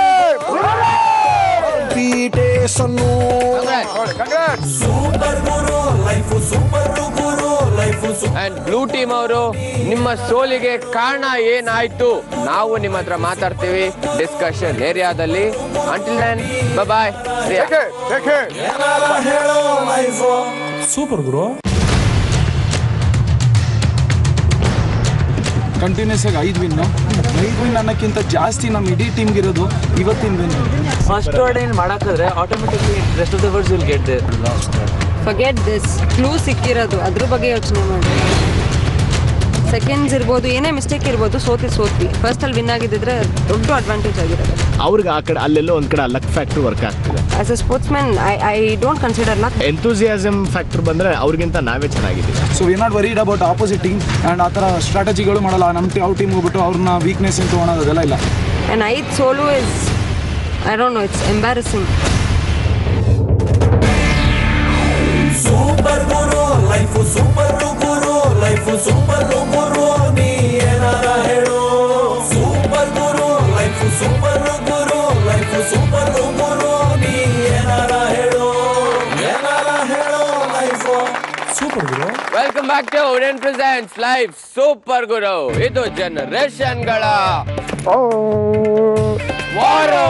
ಅಂಡ್ ಬ್ಲೂ ಟೀಮ್ ಅವರು ನಿಮ್ಮ ಸೋಲಿಗೆ ಕಾರಣ ಏನಾಯ್ತು ನಾವು ನಿಮ್ಮ ಹತ್ರ ಮಾತಾಡ್ತೀವಿ ಡಿಸ್ಕಷನ್ ಏರಿಯಾದಲ್ಲಿ ಅಂಟಿಲ್ ದೆನ್ ಬಾಯ್ ಸೂಪರ್ ಗುರು ಕಂಟಿನ್ಯೂಸ್ ಆಗಿ ಐದು ವಿನ್ ಐದು ವಿನ್ ಅನ್ನೋಕ್ಕಿಂತ ಜಾಸ್ತಿ ನಮ್ಮ ಇಡೀ ಟೀಮ್ಗೆ ಇರೋದು ಇವತ್ತಿನ ವಿನ್ ಫಸ್ಟ್ ವರ್ಡ್ ಏನು ಮಾಡಾಕಿದ್ರೆ automatically rest of the words will get there forget this clue ಸಿಕ್ಕಿರೋದು ಅದ್ರ ಬಗ್ಗೆ ಯೋಚನೆ ಮಾಡಿ ಸೆಕೆಂಡ್ಸ್ ಇರ್ಬೋದು ಏನೇ ಮಿಸ್ಟೇಕ್ ಇರ್ಬೋದು ಸೋತಿ ಸೋತ್ವಿ ಫಸ್ಟ್ ಅಲ್ಲಿ ವಿನ್ ಆಗಿದ್ದಿದ್ರೆ ದೊಡ್ಡ ಅಡ್ವಾಂಟೇಜ್ ಆಗಿರೋದು ಅವ್ರಿಗೆ ಆ ಕಡೆ ಅಲ್ಲೆಲ್ಲೋ ಒಂದ್ ಕಡೆ ಲಕ್ ಫ್ಯಾಕ್ಟರ್ ವರ್ಕ್ ಆಗ್ತಿದೆ as a sportsman I I don't consider luck enthusiasm factor ಬಂದ್ರೆ ಅವ್ರಿಗಿಂತ ನಾವೇ ಚೆನ್ನಾಗಿದ್ದೀವಿ so we not worried about opposite team and ಆ ಥರ ಸ್ಟ್ರಾಟಜಿಗಳು ಮಾಡಲ್ಲ ನಮ್ಮ ಟೀ ಅವ್ರ ಟೀಮ್ ಹೋಗ್ಬಿಟ್ಟು ಅವ್ರನ್ನ ವೀಕ್ನೆಸ್ ಅಂತ ತೊಗೊಳೋದು ಅದೆಲ್ಲ ಇಲ್ಲ ಆ್ಯಂಡ್ ಐದು ಸೋಲು is I don't know it's embarrassing super ಗುರು ಲೈಫ್ ಸೂಪರ್ ಗುರು ಲೈಫ್ ಸೂಪರ್ ಗುರು ನೀ ಏನಾರ ಹೇಳು ಸೂಪರ್ ಗುರು ಲೈಫ್ ಸೂಪರ್ ಗುರು ಲೈಫ್ ಸೂಪರ್ ಗುರು ನೀ ಏನಾರ ಹೇಳು ಏನಾರ ಹೇಳು ಲೈಫ್ ಸೂಪರ್ ಗುರು ವೆಲ್ಕಮ್ ಬ್ಯಾಕ್ ಟು ಉಡನ್ ಪ್ರೆಸೆಂಟ್ಸ್ ಲೈವ್ ಸೂಪರ್ ಗುರು ಇದು ಜನರೇಷನ್ಗಳ ವಾರು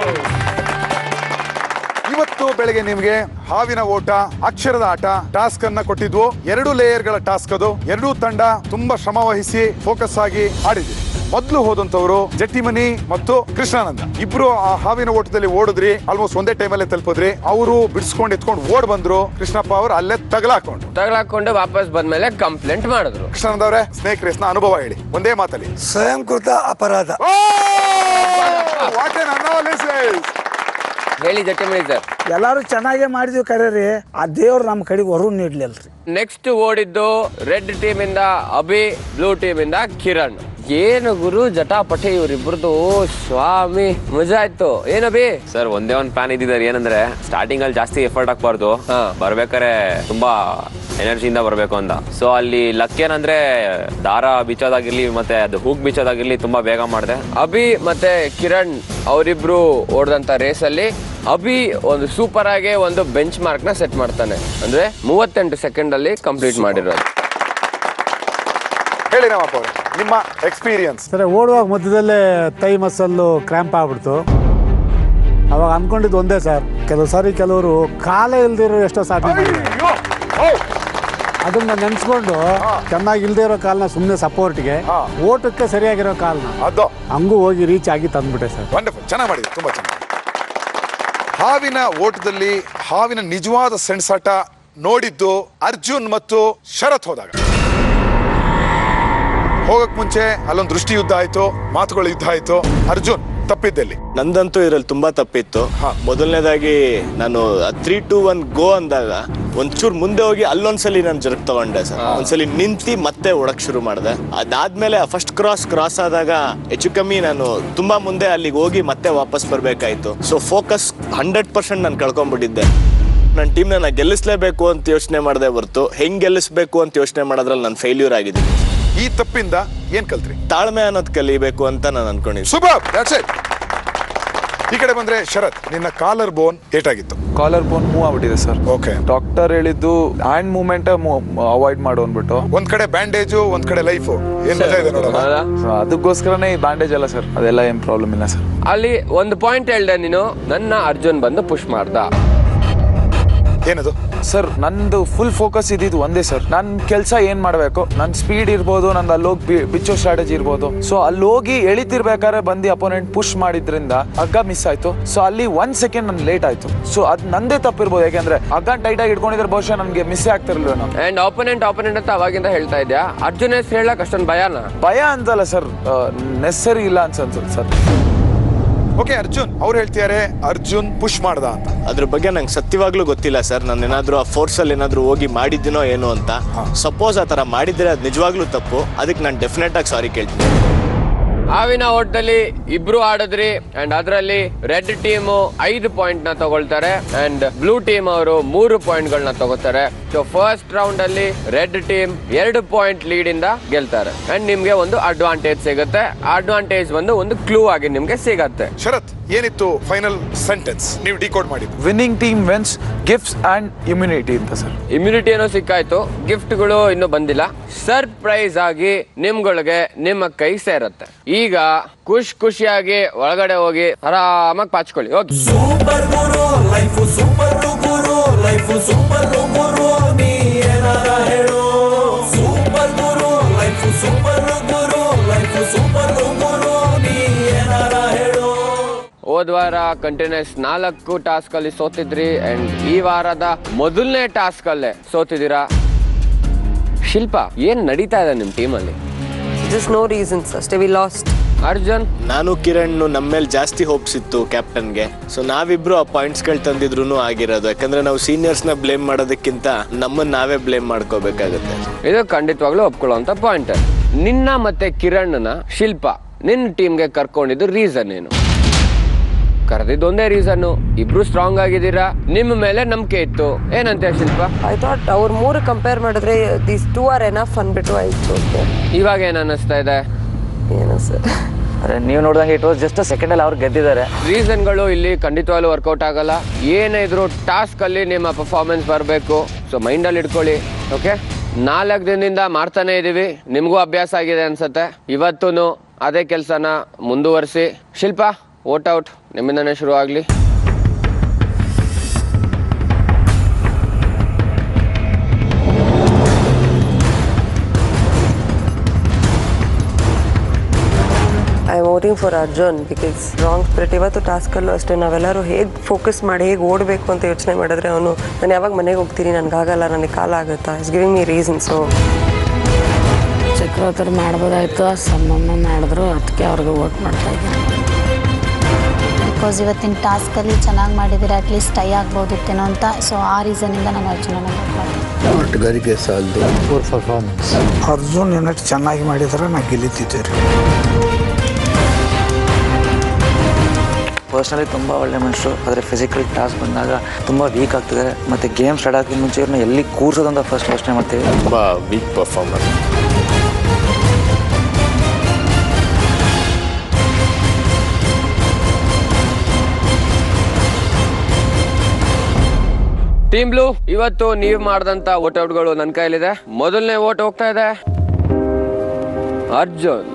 ಇವತ್ತು ಬೆಳಗ್ಗೆ ನಿಮಗೆ ಹಾವಿನ ಓಟ ಅಕ್ಷರದ ಆಟ ಟಾಸ್ಕ್ ಅನ್ನ ಕೊಟ್ಟಿದ್ವು ಎರಡು ಲೇಯರ್ ಗಳ ಟಾಸ್ಕ್ ಅದು ಎರಡೂ ತಂಡ ತುಂಬಾ ಶ್ರಮ ವಹಿಸಿ ಫೋಕಸ್ ಆಗಿ ಆಡಿದ್ವಿ ಮೊದಲು ಹೋದಂತವರು ಜಟ್ಟಿಮನಿ ಮತ್ತು ಕೃಷ್ಣಾನಂದ ಇಬ್ರು ಆ ಹಾವಿನ ಓಟದಲ್ಲಿ ಓಡಿದ್ರಿ ಆಲ್ಮೋಸ್ಟ್ ಒಂದೇ ಟೈಮಲ್ಲೇ ತಲುಪಿದ್ರಿ ಅವರು ಬಿಡಿಸ್ಕೊಂಡು ಎತ್ಕೊಂಡು ಓಡ್ ಬಂದ್ರು ಕೃಷ್ಣಪ್ಪ ಅವರು ಅಲ್ಲೇ ತಗಲಾಕೊಂಡು ತಗಲಾಕೊಂಡು ವಾಪಸ್ ಬಂದ್ಮೇಲೆ ಕಂಪ್ಲೇಂಟ್ ಮಾಡಿದ್ರು ಕೃಷ್ಣಾನಂದ ಅವರೇ ಸ್ನೇಕ್ ರೇಸ್ ನ ಅನುಭವ ಹೇಳಿ ಒಂದೇ ಮಾತಲ್ಲಿ ಸ್ವಯಂಕೃತ ಅಪರಾಧ ವಾಟ್ ಎನ್ ಅನಾಲಿಸಿಸ್ ಹೇಳಿ ಜಟ್ಟಿಮಣಿ ಸರ್ ಎಲ್ಲಾರು ಚೆನ್ನಾಗೇ ಮಾಡಿದ್ವಿ ಕರೆ ರೀ ಆ ದೇವ್ರು ನಮ್ಮ ಕಡೆಗೆ ಹೊರ ನೀಡ್ಲಿಲ್ರಿ ನೆಕ್ಸ್ಟ್ ಓಡಿದ್ದು ರೆಡ್ ಟೀಮ್ ಇಂದ ಅಭಿ ಬ್ಲೂ ಟೀಮ್ ಇಂದ ಕಿರಣ್ ಏನು ಗುರು ಜಟಾಪಟಿ ಇವ್ರಿಬ್ರದ್ದು ಸ್ವಾಮಿ ಮಜಾ ಆಯ್ತು ಏನು ಅಭಿ ಸರ್ ಒಂದೇ ಒಂದು ಪ್ಲಾನ್ ಇದ್ದಿದ್ದಾರೆ ಏನಂದ್ರೆ ಸ್ಟಾರ್ಟಿಂಗ್ ಅಲ್ಲಿ ಜಾಸ್ತಿ ಎಫರ್ಟ್ ಹಾಕ್ಬಾರ್ದು ಬರ್ಬೇಕಾರೆ ತುಂಬಾ ಎನರ್ಜಿಯಿಂದ ಬರಬೇಕು ಅಂತ ಸೊ ಅಲ್ಲಿ ಲಕ್ ಏನಂದ್ರೆ ದಾರ ಬಿಚ್ಚೋದಾಗಿರ್ಲಿ ಮತ್ತೆ ಅದು ಹೂಗ್ ಬಿಚ್ಚೋದಾಗಿರ್ಲಿ ತುಂಬಾ ಬೇಗ ಮಾಡಿದೆ ಅಭಿ ಮತ್ತೆ ಕಿರಣ್ ಅವರಿಬ್ರು ಓಡಿದಂತ ರೇಸ್ ಅಲ್ಲಿ ಅಭಿ ಒಂದು ಸೂಪರ್ ಆಗಿ ಒಂದು ಬೆಂಚ್ ಮಾರ್ಕ್ ನ ಸೆಟ್ ಮಾಡ್ತಾನೆ ಅಂದ್ರೆ ಮೂವತ್ತೆಂಟು ಸೆಕೆಂಡ್ ಅಲ್ಲಿ ಕಂಪ್ಲೀಟ್ ಮಾಡಿರೋದು ಹೇಳಿ ರಾಮಪ್ಪ ಅವರೇ ನಿಮ್ಮ ಎಕ್ಸ್ಪೀರಿಯನ್ಸ್ ಸರಿ ಓಡುವಾಗ ಮಧ್ಯದಲ್ಲೇ ತೈ ಮಸಲ್ಲು ಕ್ರ್ಯಾಂಪ್ ಆಗ್ಬಿಡ್ತು ಅವಾಗ ಅನ್ಕೊಂಡಿದ್ದು ಒಂದೇ ಸರ್ ಕೆಲವು ಸಾರಿ ಕೆಲವರು ಕಾಲೇ ಇಲ್ದಿರೋ ಎಷ್ಟೋ ಸಾಧನೆ ಮಾಡಿದ್ದಾರೆ ಅದನ್ನ ನೆನ್ಸ್ಕೊಂಡು ಚೆನ್ನಾಗಿ ಇಲ್ದೇ ಇರೋ ಕಾಲ್ನ ಸುಮ್ಮನೆ ಸಪೋರ್ಟ್ಗೆ ಓಟಕ್ಕೆ ಸರಿಯಾಗಿರೋ ಕಾಲ್ನ ಅದು ಹಂಗೂ ಹೋಗಿ ರೀಚ್ ಆಗಿ ತಂದ್ಬಿಟ್ಟೆ ಸರ್ ವಂಡರ್ಫುಲ್ ಚೆನ್ನಾಗಿ ಮಾಡಿದೆ ತುಂಬಾ ಚೆನ್ನಾಗಿ ಹಾವಿನ ಓಟದಲ್ಲಿ ಹಾವಿನ ನಿಜವಾದ ಸೆಣಸಾಟ ನೋಡಿದ್ದು ಅರ್ಜುನ್ ಮತ್ತು ಶರತ್ ಹೋದಾಗ ಹೋಗಕ್ ಮುಂಚೆ ಅಲ್ಲೊಂದು ದೃಷ್ಟಿ ಯುದ್ಧ ಆಯ್ತು ಮಾತುಗಳ ಯುದ್ಧ ಆಯ್ತು ಅರ್ಜುನ್ ತಪ್ಪಿದ್ದಲ್ಲಿ ನಂದಂತೂ ಇದ್ರಲ್ಲಿ ತುಂಬಾ ತಪ್ಪಿತ್ತು ಮೊದಲನೇದಾಗಿ ನಾನು ತ್ರೀ ಟು ಒನ್ ಗೋ ಅಂದಾಗ ಒಂಚೂರು ಮುಂದೆ ಹೋಗಿ ಅಲ್ಲೊಂದ್ಸಲಿ ನಾನು ಜರುಗ್ ತಗೊಂಡೆ ಸರ್ ಒಂದ್ಸಲಿ ನಿಂತಿ ಮತ್ತೆ ಓಡಕ್ ಶುರು ಮಾಡಿದೆ ಅದಾದ್ಮೇಲೆ ಫಸ್ಟ್ ಕ್ರಾಸ್ ಕ್ರಾಸ್ ಆದಾಗ ಹೆಚ್ಚು ಕಮ್ಮಿ ನಾನು ತುಂಬಾ ಮುಂದೆ ಅಲ್ಲಿಗೆ ಹೋಗಿ ಮತ್ತೆ ವಾಪಸ್ ಬರ್ಬೇಕಾಯ್ತು ಸೊ ಫೋಕಸ್ ಹಂಡ್ರೆಡ್ ಪರ್ಸೆಂಟ್ ನಾನು ಕಳ್ಕೊಂಡ್ಬಿಟ್ಟಿದ್ದೆ ನನ್ನ ಟೀಮ್ನ ನಾನು ಗೆಲ್ಲಿಸ್ಲೇಬೇಕು ಅಂತ ಯೋಚನೆ ಮಾಡದೆ ಹೊರತು ಹೆಂಗ್ ಗೆಲ್ಲಿಸ್ಬೇಕು ಅಂತ ಯೋಚನೆ ಮಾಡೋದ್ರಲ್ಲಿ ನಾನು ಫೇಲ್ಯೂರ್ ಆಗಿದ್ದೀನಿ ಈ ತಪ್ಪಿಂದ ಏನ್ ಕಲ್ತ್ರಿ ತಾಳ್ಮೆ ಅನ್ನೋದು ಕಲಿಬೇಕು ಅಂತ ನಾನು ಅನ್ಕೊಂಡಿದ್ದೀನಿ ಸೂಪರ್ ದಟ್ಸ್ ಇಟ್ ಈ ಕಡೆ ಬಂದ್ರೆ ಶರತ್ ನಿನ್ನ ಕಾಲರ್ ಬೋನ್ ಏಟಾಗಿತ್ತು ಕಾಲರ್ ಬೋನ್ ಮೂವ್ ಆಗ್ಬಿಟ್ಟಿದೆ ಸರ್ ಓಕೆ ಡಾಕ್ಟರ್ ಹೇಳಿದ್ದು ಹ್ಯಾಂಡ್ ಮೂವ್ಮೆಂಟ್ ಅವಾಯ್ಡ್ ಮಾಡು ಅಂದ್ಬಿಟ್ಟು ಒಂದ್ ಕಡೆ ಬ್ಯಾಂಡೇಜು ಒಂದ್ ಕಡೆ ಲೈಫ್ ಏನ್ ಮಜಾ ಇದೆ ನೋಡೋಣ So, ಅದಕ್ಕೋಸ್ಕರನೇ ಈ ಬ್ಯಾಂಡೇಜ್ ಅಲ್ಲ ಸರ್ ಅದೆಲ್ಲ ಏನ್ ಪ್ರಾಬ್ಲಮ್ ಇಲ್ಲ ಸರ್ ಅಲ್ಲಿ ಒಂದು ಪಾಯಿಂಟ್ ಹೇಳ್ದೆ ನೀನು ನನ್ನ ಅರ್ಜುನ್ ಬಂದು ಪುಷ್ ಮಾಡ್ದ ಏನದು ಸರ್ ನಂದು ಫುಲ್ ಫೋಕಸ್ ಇದ್ದಿದ್ದು ಒಂದೇ ಸರ್ ನನ್ನ ಕೆಲಸ ಏನ್ ಮಾಡಬೇಕು ನನ್ನ ಸ್ಪೀಡ್ ಇರ್ಬೋದು ನಂದು ಅಲ್ಲೋಗಿ ಬಿ- ಬಿಚ್ಚೋ ಸ್ಟ್ರಾಟಜಿ ಇರ್ಬೋದು ಸೊ ಅಲ್ಲಿ ಹೋಗಿ ಎಳಿತಿರ್ಬೇಕಾದ್ರೆ ಬಂದು ಅಪೋನೆಂಟ್ ಪುಷ್ ಮಾಡಿದ್ರಿಂದ ಹಗ್ಗ ಮಿಸ್ ಆಯ್ತು ಸೊ ಅಲ್ಲಿ ಒಂದ್ ಸೆಕೆಂಡ್ ನನ್ ಲೇಟ್ ಆಯ್ತು ಸೊ ಅದ್ ನಂದೇ ತಪ್ಪಿರ್ಬೋದು ಯಾಕೆಂದ್ರೆ ಹಗ್ಗ ಟೈಟ್ ಆಗಿ ಇಟ್ಕೊಂಡಿದ್ರೆ ಬಹುಶಃ ನನಗೆ ಮಿಸ್ ಆಗ್ತಿರ್ಲಿಲ್ಲ ಅಂಡ್ ಆಪೋನೆಂಟ್ ಆಪೋನೆಂಟ್ ಅಂತ ಅವಾಗಿಂದ ಹೇಳ್ತಾ ಇದ್ಯಾ ಅರ್ಜುನ್ ಹೆಸರು ಹೇಳಕ್ ಅಷ್ಟೊಂದು ಭಯನಾ ಭಯ ಅಂತಲ್ಲ ಸರ್ ನೆಸರಿ ಇಲ್ಲ ಅನ್ಸನ್ಸುತ್ತೆ ಸರ್ ಓಕೆ ಅರ್ಜುನ್ ಅವ್ರು ಹೇಳ್ತಿದ್ದಾರೆ ಅರ್ಜುನ್ ಪುಷ್ ಮಾಡ್ದ ಅಂತ ಅದ್ರ ಬಗ್ಗೆ ನಂಗೆ ಸತ್ಯವಾಗ್ಲೂ ಗೊತ್ತಿಲ್ಲ ಸರ್ ನಾನು ಏನಾದ್ರೂ ಆ ಫೋರ್ಸ್ ಅಲ್ಲಿ ಏನಾದ್ರೂ ಹೋಗಿ ಮಾಡಿದ್ದೀನೋ ಏನೋ ಅಂತ ಸಪೋಸ್ ಆ ತರ ಮಾಡಿದ್ರೆ ಅದು ನಿಜವಾಗ್ಲೂ ತಪ್ಪು ಅದಕ್ಕೆ ನಾನು ಡೆಫಿನೆಟ್ ಆಗಿ ಸಾರಿ ಕೇಳ್ತೀನಿ ಹಾವಿನ ಓಟದಲ್ಲಿ ಇಬ್ರು ಆಡಿದ್ರಿ ಅಂಡ್ ಅದರಲ್ಲಿ ರೆಡ್ ಟೀಮ್ ಐದು ಪಾಯಿಂಟ್ ನ ತಗೊಳ್ತಾರೆ ಅಂಡ್ ಬ್ಲೂ ಟೀಮ್ ಅವರು ಮೂರು ಪಾಯಿಂಟ್ ಗಳನ್ನ ತಗೋತಾರೆ ಸೊ ಫಸ್ಟ್ ರೌಂಡ್ ಅಲ್ಲಿ ರೆಡ್ ಟೀಮ್ ಎರಡು ಪಾಯಿಂಟ್ ಲೀಡ್ ಇಂದ ಗೆಲ್ತಾರೆ ಅಂಡ್ ನಿಮ್ಗೆ ಒಂದು ಅಡ್ವಾಂಟೇಜ್ ಸಿಗುತ್ತೆ ಅಡ್ವಾಂಟೇಜ್ ಒಂದು ಒಂದು ಕ್ಲೂ ಆಗಿ ನಿಮ್ಗೆ ಸಿಗತ್ತೆ ಶರತ್ ಏನಿತ್ತು ಫೈನಲ್ ಸೆಂಟೆನ್ಸ್ ನೀವು ಡಿಕೋಡ್ ಮಾಡಿದ್ದು winning team wins gifts and immunity ಅಂತ ಸರ್ ಇಮ್ಯುನಿಟಿ ಏನೋ ಸಿಕ್ಕಾಯ್ತು ಗಿಫ್ಟ್ಗಳು ಇನ್ನೂ ಬಂದಿಲ್ಲ ಸರ್ಪ್ರೈಸ್ ಆಗಿ ನಿಮ್ಗಳಿಗೆ ನಿಮ್ಮ ಕೈ ಸೇರತ್ತೆ ಈಗ ಖುಷ್ ಖುಷಿಯಾಗಿ ಒಳಗಡೆ ಹೋಗಿ ಆರಾಮಾಗಿ ಪಾಚ್ಕೊಳ್ಳಿ ಹೋಗಿ ಸೂಪರ್ ಗುರು ಲೈಫ್ ಸೂಪರ್ ಗುರು ಲೈಫ್ ಸೂಪರ್ ಗುರು ನೀ ಏನಾರ ಹೇಳು ಸೂಪರ್ ಗುರು ಲೈಫ್ ಸೂಪರ್ ಗುರು ಲೈಫ್ ಸೂಪರ್ ಗುರು ನೀ ಏನಾರ ಹೇಳು ಹೋದ್ ವಾರ ಕಂಟಿನ್ಯೂಸ್ ನಾಲ್ಕು ಟಾಸ್ಕ್ ಅಲ್ಲಿ ಸೋತಿದ್ರಿ ಅಂಡ್ ಈ ವಾರದ ಮೊದಲನೇ ಟಾಸ್ಕ್ ಅಲ್ಲೇ ಸೋತಿದ್ದೀರಾ ಶಿಲ್ಪ ಏನ್ ನಡೀತಾ ಇದೆ ನಿಮ್ ಟೀಮಲ್ಲಿ ಜಸ್ಟ್ ನೋ ರೀಸನ್ಸ್ ಅಷ್ಟೇ ವಿ ಲಾಸ್ಟ್ ಅರ್ಜುನ್ ನಾನು ಕಿರಣ್ ನಮ್ಮ ಮೇಲೆ ಜಾಸ್ತಿ ಹೋಪ್ಸ್ ಇತ್ತು ಕ್ಯಾಪ್ಟನ್ಗೆ ಸೊ ನಾವಿಬ್ರು ಆ ಪಾಯಿಂಟ್ಸ್ಗಳು ತಂದಿದ್ರು ಆಗಿರೋದು ಯಾಕಂದ್ರೆ ನಾವು ಸೀನಿಯರ್ಸ್ನ ಬ್ಲೇಮ್ ಮಾಡೋದಕ್ಕಿಂತ ನಮ್ಮನ್ನ ನಾವೇ ಬ್ಲೇಮ್ ಮಾಡ್ಕೋಬೇಕಾಗುತ್ತೆ ಇದು ಖಂಡಿತವಾಗ್ಲೂ ಒಪ್ಕೊಳ್ಳುವಂತ ಪಾಯಿಂಟ್ ನಿನ್ನ ಮತ್ತೆ ಕಿರಣ್ನ ಶಿಲ್ಪ ನಿನ್ನ ಟೀಮ್ಗೆ ಕರ್ಕೊಂಡಿದ್ದು ರೀಸನ್ ಏನು ಕರೆದಿದ್ದು ಒಂದೇ ರೀಸನ್ ಇಬ್ರು ಸ್ಟ್ರಾಂಗ್ ಆಗಿದ್ದೀರಾ ನಿಮ್ಮ ಮೇಲೆ ನಂಬಿಕೆ ಇತ್ತು ಏನಂತೆ ಶಿಲ್ಪ ಐ ಥಾಟ್ ಅವ್ರ ಮೂರು ಕಂಪೇರ್ ಮಾಡಿದ್ರೆ ದೀಸ್ ಟೂ ಆರ್ ಎನಫ್ ಅಂದ್ಬಿಟ್ಟು ಆಯ್ತು ಇವಾಗ ಏನ್ ಅನ್ನಿಸ್ತಾ ಇದೆ ಏನು ಸರ್ ಅದೇ ನೀವು ನೋಡಿದಂಗೆ ಇಟ್ ವಾಸ್ ಜಸ್ಟ್ ಸೆಕೆಂಡ್ ಅಲ್ಲಿ ಅವ್ರು ಗೆದ್ದಿದ್ದಾರೆ ರೀಸನ್ಗಳು ಇಲ್ಲಿ ಖಂಡಿತವಾಗ್ಲೂ ವರ್ಕೌಟ್ ಆಗಲ್ಲ ಏನೇ ಇದ್ರು ಟಾಸ್ಕ್ ಅಲ್ಲಿ ನಿಮ್ಮ ಪರ್ಫಾರ್ಮೆನ್ಸ್ ಬರಬೇಕು ಸೊ ಮೈಂಡಲ್ಲಿ ಇಟ್ಕೊಳ್ಳಿ ಓಕೆ ನಾಲ್ಕು ದಿನದಿಂದ ಮಾಡ್ತಾನೆ ಇದೀವಿ ನಿಮಗೂ ಅಭ್ಯಾಸ ಆಗಿದೆ ಅನ್ಸತ್ತೆ ಇವತ್ತೂ ಅದೇ ಕೆಲಸನ ಮುಂದುವರಿಸಿ ಶಿಲ್ಪ ಓಟ್ ಔಟ್ ನಿಮ್ಮಿಂದನೇ ಶುರು ಆಗಲಿ I voting for Arjun because wrong spirit ಇವತ್ತು ಟಾಸ್ಕಲ್ಲೂ ಅಷ್ಟೇ ನಾವೆಲ್ಲರೂ ಹೇಗೆ ಫೋಕಸ್ ಮಾಡಿ ಹೇಗೆ ಓಡಬೇಕು ಅಂತ ಯೋಚನೆ ಮಾಡಿದ್ರೆ ಅವನು ನಾನು ಯಾವಾಗ ಮನೆಗೆ ಹೋಗ್ತೀನಿ ನನಗಾಗಲ್ಲ ನನಗೆ ಕಾಲ ಆಗುತ್ತಾ is giving me reason so Chakravarthi ಮಾಡ್ಬೋದಾಯ್ತು ಸಮ್ಮಮ್ಮ ಮಾಡಿದ್ರು ಅದಕ್ಕೆ ಅವ್ರಿಗೆ ವೋಟ್ ಮಾಡ್ತಾ ಇದ್ದೀನಿ ಬಿಕಾಸ್ ಇವತ್ತಿನ ಟಾಸ್ಕಲ್ಲಿ ಚೆನ್ನಾಗಿ ಮಾಡಿದರೆ ಅಟ್ಲೀಸ್ಟ್ ಟೈ ಆಗ್ಬೋದಿತ್ತೇನೋ ಅಂತ ಸೊ ಆ ರೀಸನಿಂದ ನಾನು ಅರ್ಜುನ ಆಟಗಾರಿಕೆ ಸಾಲದು ಪೂರ್ ಪರ್ಫಾರ್ಮೆನ್ಸ್ ಅರ್ಜುನ್ ಏನಾದ್ರು ಚೆನ್ನಾಗಿ ಮಾಡಿದ್ರೆ ನಾ ಗೆಲ್ಲಿತಿದ್ದೆ ರೀ ಪರ್ಸ್ನಲಿ ತುಂಬ ಒಳ್ಳೆ ಮನುಷ್ಯರು ಆದರೆ ಫಿಸಿಕಲ್ ಟಾಸ್ಕ್ ಬಂದಾಗ ತುಂಬ ವೀಕ್ ಆಗ್ತಿದ್ದಾರೆ ಮತ್ತು ಗೇಮ್ ಸ್ಟಾರ್ಟ್ ಆಗೋಕ್ಕಿಂತ ಮುಂಚೆ ಇವ್ರನ್ನ ಎಲ್ಲಿ ಕೂರ್ಸೋದಂತ ಫಸ್ಟ್ ಯೋಚನೆ ಮಾಡ್ತೀವಿ ತುಂಬ ವೀಕ್ ಪರ್ಫಾರ್ಮರ್ ಟೀಮ್ ಬ್ಲೂ ಇವತ್ತು ನೀವು ಮಾಡಿದಂತ ಔಟ್ಗಳು ನನ್ನ ಕೈಲಿದೆ ಮೊದಲನೇ ಓಟ್ ಹೋಗ್ತಾ ಇದೆ ಅರ್ಜುನ್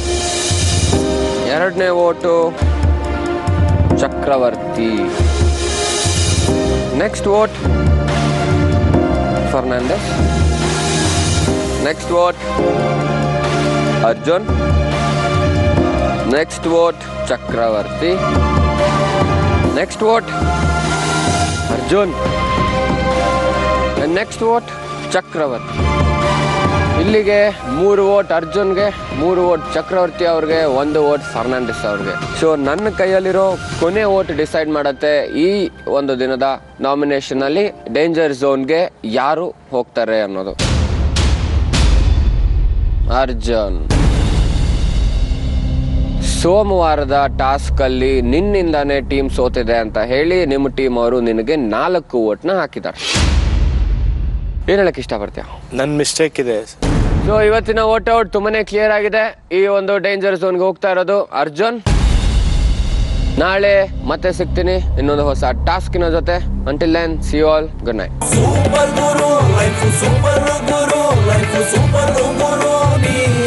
ಎರಡನೇ vote Chakravarthi next vote Fernandes next vote Arjun next vote Chakravarthi next vote Arjun next vote Chakravarthi ಇಲ್ಲಿಗೆ ಮೂರು ವೋಟ್ ಅರ್ಜುನ್ಗೆ ಮೂರು ವೋಟ್ ಚಕ್ರವರ್ತಿ ಅವ್ರಿಗೆ ಒಂದು ವೋಟ್ ಫರ್ನಾಂಡಿಸ್ ಅವ್ರಿಗೆ ಸೊ ನನ್ನ ಕೈಯಲ್ಲಿರೋ ಕೊನೆ ವೋಟ್ ಡಿಸೈಡ್ ಮಾಡತ್ತೆ ಈ ಒಂದು ದಿನದ ನಾಮಿನೇಷನ್ ಅಲ್ಲಿ ಡೇಂಜರ್ ಝೋನ್ಗೆ ಯಾರು ಹೋಗ್ತಾರೆ ಅನ್ನೋದು ಅರ್ಜುನ್ ಸೋಮವಾರದ ಟಾಸ್ಕ್ ಅಲ್ಲಿ ನಿನ್ನಿಂದಾನೇ ಟೀಮ್ ಸೋತಿದೆ ಅಂತ ಹೇಳಿ ನಿಮ್ಮ ಟೀಮ್ ಅವರು ನಿನಗೆ ನಾಲ್ಕು ವೋಟ್ನ ಹಾಕಿದ್ದಾರೆ ಏನ್ ಹೇಳಕ್ ಇಷ್ಟಪಡ್ತೀಯ ನನ್ನ ಮಿಸ್ಟೇಕ್ ಇದೆ ಸೊ ಇವತ್ತಿನ ವೋಟ್ ಔಟ್ ತುಂಬಾನೇ ಕ್ಲಿಯರ್ ಆಗಿದೆ ಈ ಒಂದು ಡೇಂಜರ್ ಝೋನ್ಗೆ ಹೋಗ್ತಾ ಇರೋದು ಅರ್ಜುನ್ ನಾಳೆ ಮತ್ತೆ ಸಿಗ್ತೀನಿ ಇನ್ನೊಂದು ಹೊಸ ಟಾಸ್ಕಿನ ಜೊತೆ until then see all good night super ಗುರು ಲೈಫ್ ಸೂಪರ್ ಗುರು ಲೈಫ್ ಸೂಪರ್ ಗುರು ನೀ